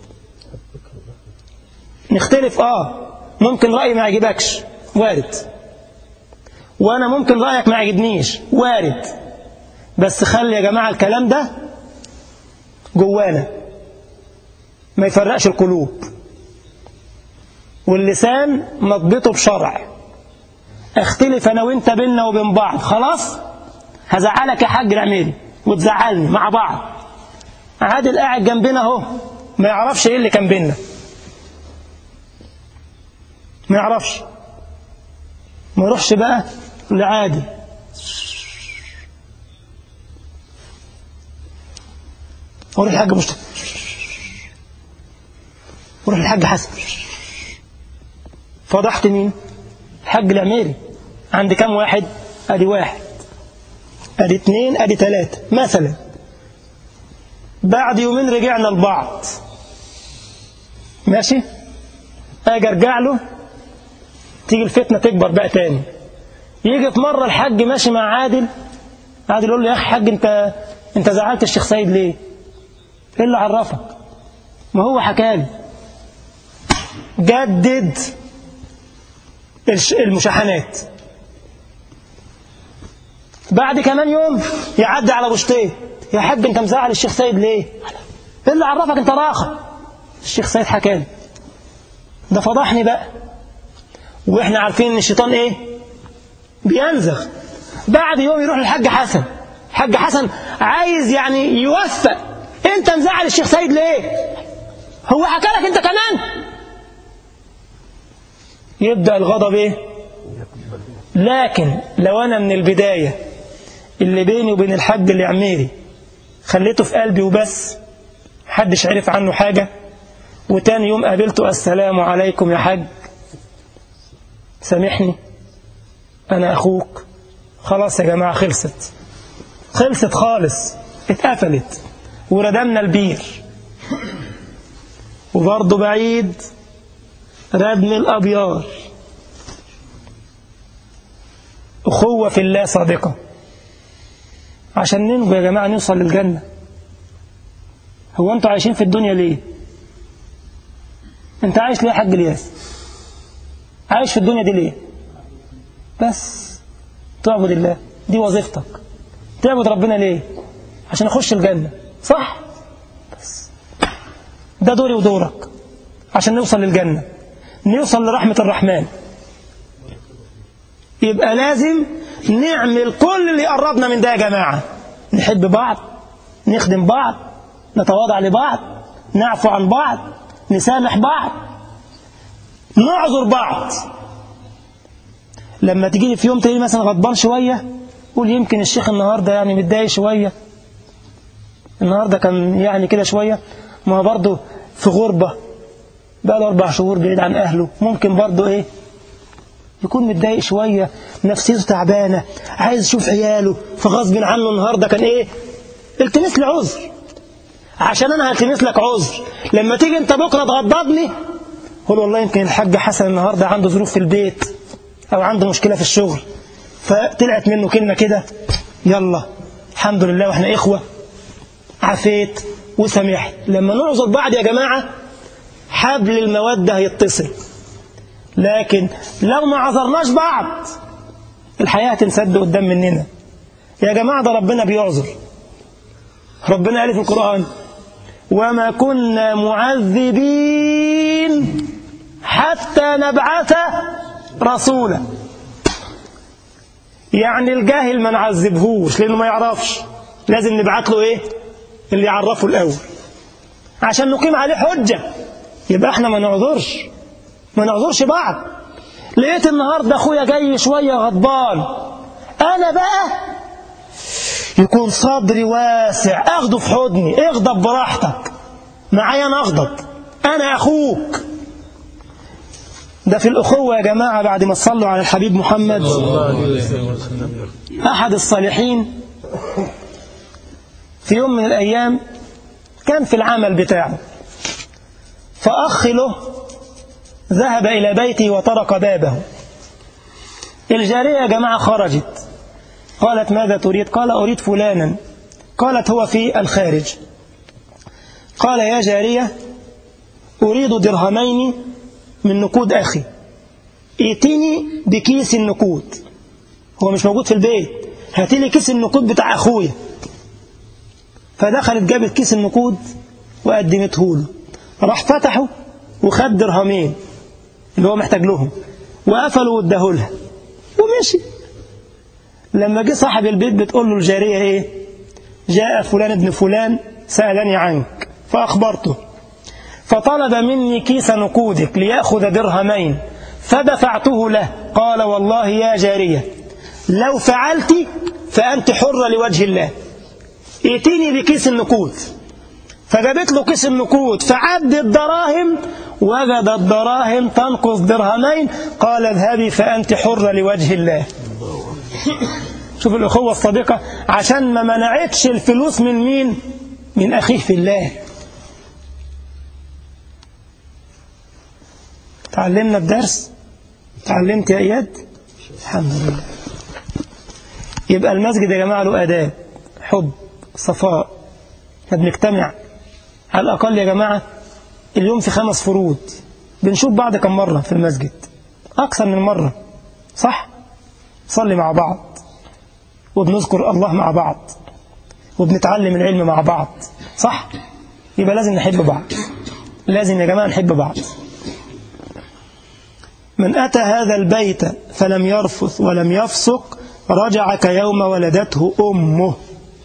نختلف آه ممكن رأيي ما يعجبكش وارد وأنا ممكن رأيك ما يعجبنيش وارد بس خلي يا جماعة الكلام ده جوانا ما يفرقش القلوب واللسان مضبطه بشرع اختلف انا وانت بينا وبين بعض خلاص هزعلك يا حاج العميري وتزعلني مع بعض عادل قاعد جنبنا اهو ما يعرفش ايه اللي كان بينا ما يعرفش ما يروحش بقى لعادل وروح الحاج مصطفى وروح الحاج حسن فضحت مين الحاج العميري عند كام واحد ادي واحد ادي اتنين ادي تلاتة مثلا بعد يومين رجعنا لبعض ماشي اجي ارجع له تيجي الفتنة تكبر بقى تاني يجي في مرة الحاج ماشي مع عادل عادل يقول له يا اخي حاج انت انت زعلت الشيخ سيد ليه ايه اللي عرفك ما هو حكالي جدد الش- المشاحنات بعد كمان يوم يعدي على بوشتين يا حاج انت مزعل الشيخ سيد ليه ايه اللي عرفك انت راخة الشيخ سيد حكى لي ده فضحني بقى واحنا عارفين ان الشيطان ايه بينزغ بعد يوم يروح للحاج حسن الحاج حسن عايز يعني يوفق انت مزعل الشيخ سيد ليه هو حكى لك انت كمان يبدأ الغضب ايه لكن لو انا من البداية اللي بيني وبين الحاج العميري خليته في قلبي وبس محدش عرف عنه حاجة وتاني يوم قابلته السلام عليكم يا حاج سامحني أنا أخوك خلاص يا جماعة خلصت خلصت خالص اتقفلت وردمنا البير وبرضه بعيد ردم الأبيار أخوة في الله صادقة عشان ننجو يا جماعة نوصل للجنة هو أنتوا عايشين في الدنيا ليه أنت عايش ليه يا حاج الياس عايش في الدنيا دي ليه بس تعبد الله دي وظيفتك تعبد ربنا ليه عشان اخش الجنة صح بس ده دوري ودورك عشان نوصل للجنة نوصل لرحمة الرحمن يبقى لازم نعمل كل اللي يقربنا من ده يا جماعة نحب بعض نخدم بعض نتواضع لبعض نعفو عن بعض نسامح بعض نعذر بعض لما تيجي لي في يوم تلاقيه مثلا غضبان شوية قول يمكن الشيخ النهاردة يعني متضايق شوية النهاردة كان يعني كده شوية ما هو برضه في غربة بقى له أربع شهور بعيد عن أهله ممكن برضه إيه يكون متضايق شوية نفسيته تعبانة عايز يشوف عياله فغصب عنه النهاردة كان إيه التمس لي عذر عشان أنا هلتمس لك عذر لما تيجي أنت بكرة تغضبني قول والله يمكن الحاج حسن النهاردة عنده ظروف في البيت أو عنده مشكلة في الشغل فطلعت منه كلمة كده يلا الحمد لله واحنا إخوة عفيت وسامحت لما نعذر بعض يا جماعة حبل المودة هيتصل لكن لو ما عذرناش بعض الحياة هتنسد قدام مننا يا جماعة ده ربنا بيعذر ربنا قال في القرآن وما كنا معذبين حتى نبعث رسولا يعني الجاهل ما نعذبهوش لانه ما يعرفش لازم نبعت له ايه اللي يعرفه الاول عشان نقيم عليه حجه يبقى احنا ما نعذرش ما نعذرش بعض لقيت النهارده اخويا جاي شويه غضبان انا بقى يكون صدري واسع اخده في حضني اغضب براحتك معايا انا اغضب انا اخوك ده في الأخوة يا جماعة بعد ما تصلوا على الحبيب محمد أحد الصالحين في يوم من الأيام كان في العمل بتاعه فأخ له ذهب إلى بيته وطرق بابه الجارية يا جماعة خرجت قالت ماذا تريد قال أريد فلانا قالت هو في الخارج قال يا جارية أريد درهمين من نقود أخي ائتني بكيس النقود هو مش موجود في البيت هاتي لي كيس النقود بتاع أخويا فدخلت جابت كيس النقود وقدمته له راح فتحه وخد درهمين اللي هو محتاج لهم وقفلوا واداه لها ومشي لما جه صاحب البيت بتقول له الجارية ايه جاء فلان ابن فلان سألني عنك فأخبرته فطلب مني كيس نقودك ليأخذ درهمين فدفعته له قال والله يا جارية لو فعلت فأنت حرة لوجه الله ائتيني بكيس النقود فجابت له كيس النقود فعد الدراهم وجد الدراهم تنقص درهمين قال اذهبي فأنت حرة لوجه الله شوف الأخوة الصديقة عشان ما منعتش الفلوس من مين من أخيه في الله تعلمنا الدرس تعلمت يا إياد الحمد لله يبقى المسجد يا جماعة له آداب حب صفاء احنا بنجتمع على الأقل يا جماعة اليوم في خمس فروض بنشوف بعض كم مرة في المسجد أكثر من مرة صح صلي مع بعض وبنذكر الله مع بعض وبنتعلم العلم مع بعض صح يبقى لازم نحب بعض لازم يا جماعة نحب بعض من أتى هذا البيت فلم يرفث ولم يفسق رجع كيوم ولدته أمه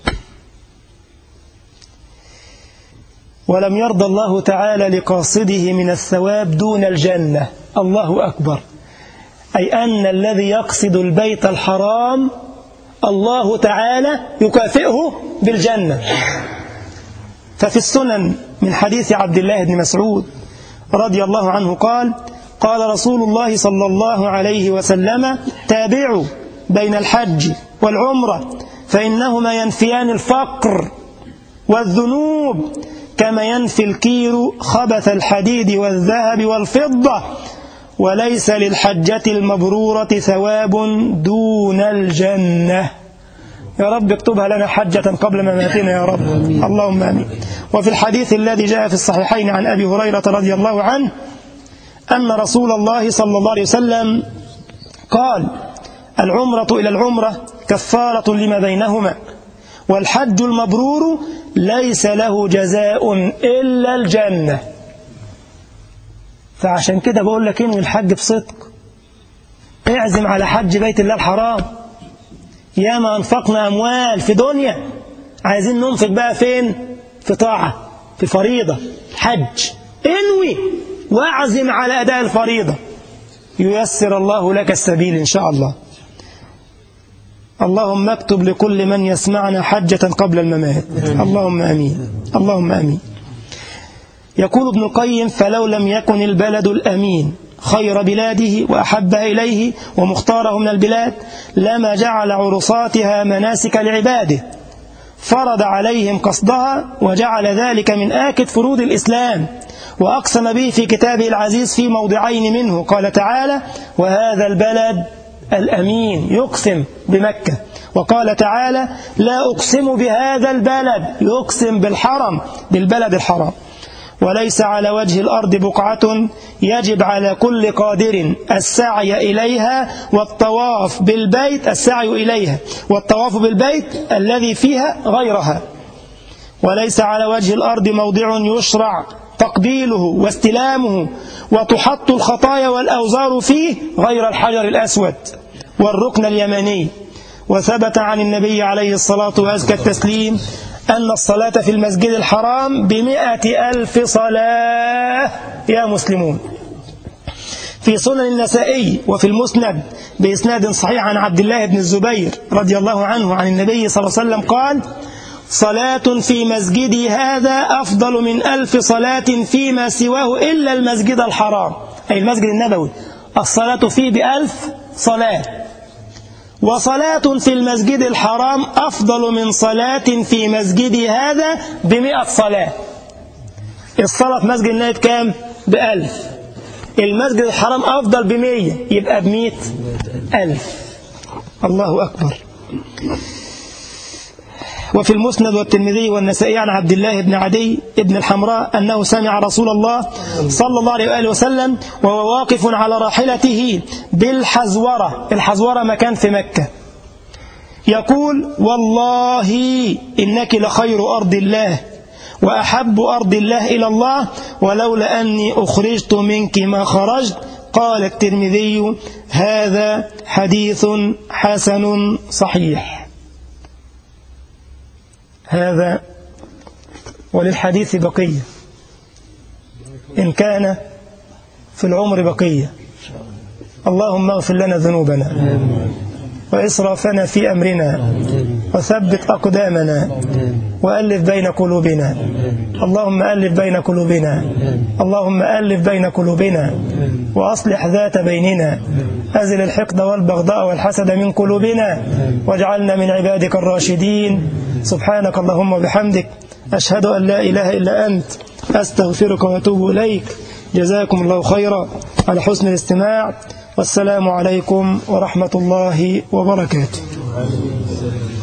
ولم يرضى الله تعالى لقاصده من الثواب دون الجنة الله أكبر أي أن الذي يقصد البيت الحرام الله تعالى يكافئه بالجنة ففي السنن من حديث عبد الله بن مسعود رضي الله عنه قال قال رسول الله صلى الله عليه وسلم تابعوا بين الحج والعمرة فإنهما ينفيان الفقر والذنوب كما ينفي الكير خبث الحديد والذهب والفضة وليس للحجة المبرورة ثواب دون الجنة يا رب اكتبها لنا حجة قبل مماتنا يا رب اللهم آمين وفي الحديث الذي جاء في الصحيحين عن أبي هريرة رضي الله عنه أن رسول الله صلى الله عليه وسلم قال العمرة إلى العمرة كفارة لما بينهما والحج المبرور ليس له جزاء إلا الجنة فعشان كده بقول لك انوي الحج بصدق اعزم على حج بيت الله الحرام ياما انفقنا اموال في دنيا عايزين ننفق بقى فين في طاعة في فريضة حج انوي واعزم على اداء الفريضة ييسر الله لك السبيل ان شاء الله اللهم اكتب لكل من يسمعنا حجة قبل الممات اللهم امين اللهم امين يقول ابن القيم فلو لم يكن البلد الأمين خير بلاده وأحبها إليه ومختاره من البلاد لما جعل عرصاتها مناسك لعباده فرض عليهم قصدها وجعل ذلك من آكد فروض الإسلام وأقسم به في كتابه العزيز في موضعين منه قال تعالى وهذا البلد الأمين يقسم بمكة وقال تعالى لا أقسم بهذا البلد يقسم بالحرم بالبلد الحرام وليس على وجه الأرض بقعة يجب على كل قادر السعي إليها والطواف بالبيت السعي إليها والطواف بالبيت الذي فيها غيرها وليس على وجه الأرض موضع يشرع تقبيله واستلامه وتحط الخطايا والأوزار فيه غير الحجر الأسود والركن اليماني وثبت عن النبي عليه الصلاة وأزكى التسليم أن الصلاة في المسجد الحرام بمئة ألف صلاة يا مسلمون في سنن النسائي وفي المسند بإسناد صحيح عن عبد الله بن الزبير رضي الله عنه عن النبي صلى الله عليه وسلم قال صلاة في مسجدي هذا أفضل من ألف صلاة فيما سواه إلا المسجد الحرام أي المسجد النبوي الصلاة فيه بألف صلاة وصلاة في المسجد الحرام أفضل من صلاة في مسجدي هذا بمئة صلاة الصلاة في مسجد النبي كام؟ بألف المسجد الحرام أفضل بمية يبقى بمئة ألف الله أكبر وفي المسند والترمذي والنسائي عن عبد الله بن عدي بن الحمراء أنه سمع رسول الله صلى الله عليه وآله وسلم وهو واقف على راحلته بالحزورة الحزورة مكان في مكة يقول والله إنك لخير أرض الله وأحب أرض الله إلى الله ولولا أني أخرجت منك ما خرجت قال الترمذي هذا حديث حسن صحيح هذا وللحديث بقية إن كان في العمر بقية اللهم اغفر لنا ذنوبنا وإسرافنا في أمرنا وثبت أقدامنا وألف بين قلوبنا اللهم ألف بين قلوبنا اللهم ألف بين قلوبنا وأصلح ذات بيننا أزل الحقد والبغضاء والحسد من قلوبنا واجعلنا من عبادك الراشدين سبحانك اللهم وبحمدك أشهد أن لا إله إلا أنت أستغفرك وأتوب إليك جزاكم الله خيرا على حسن الاستماع والسلام عليكم ورحمة الله وبركاته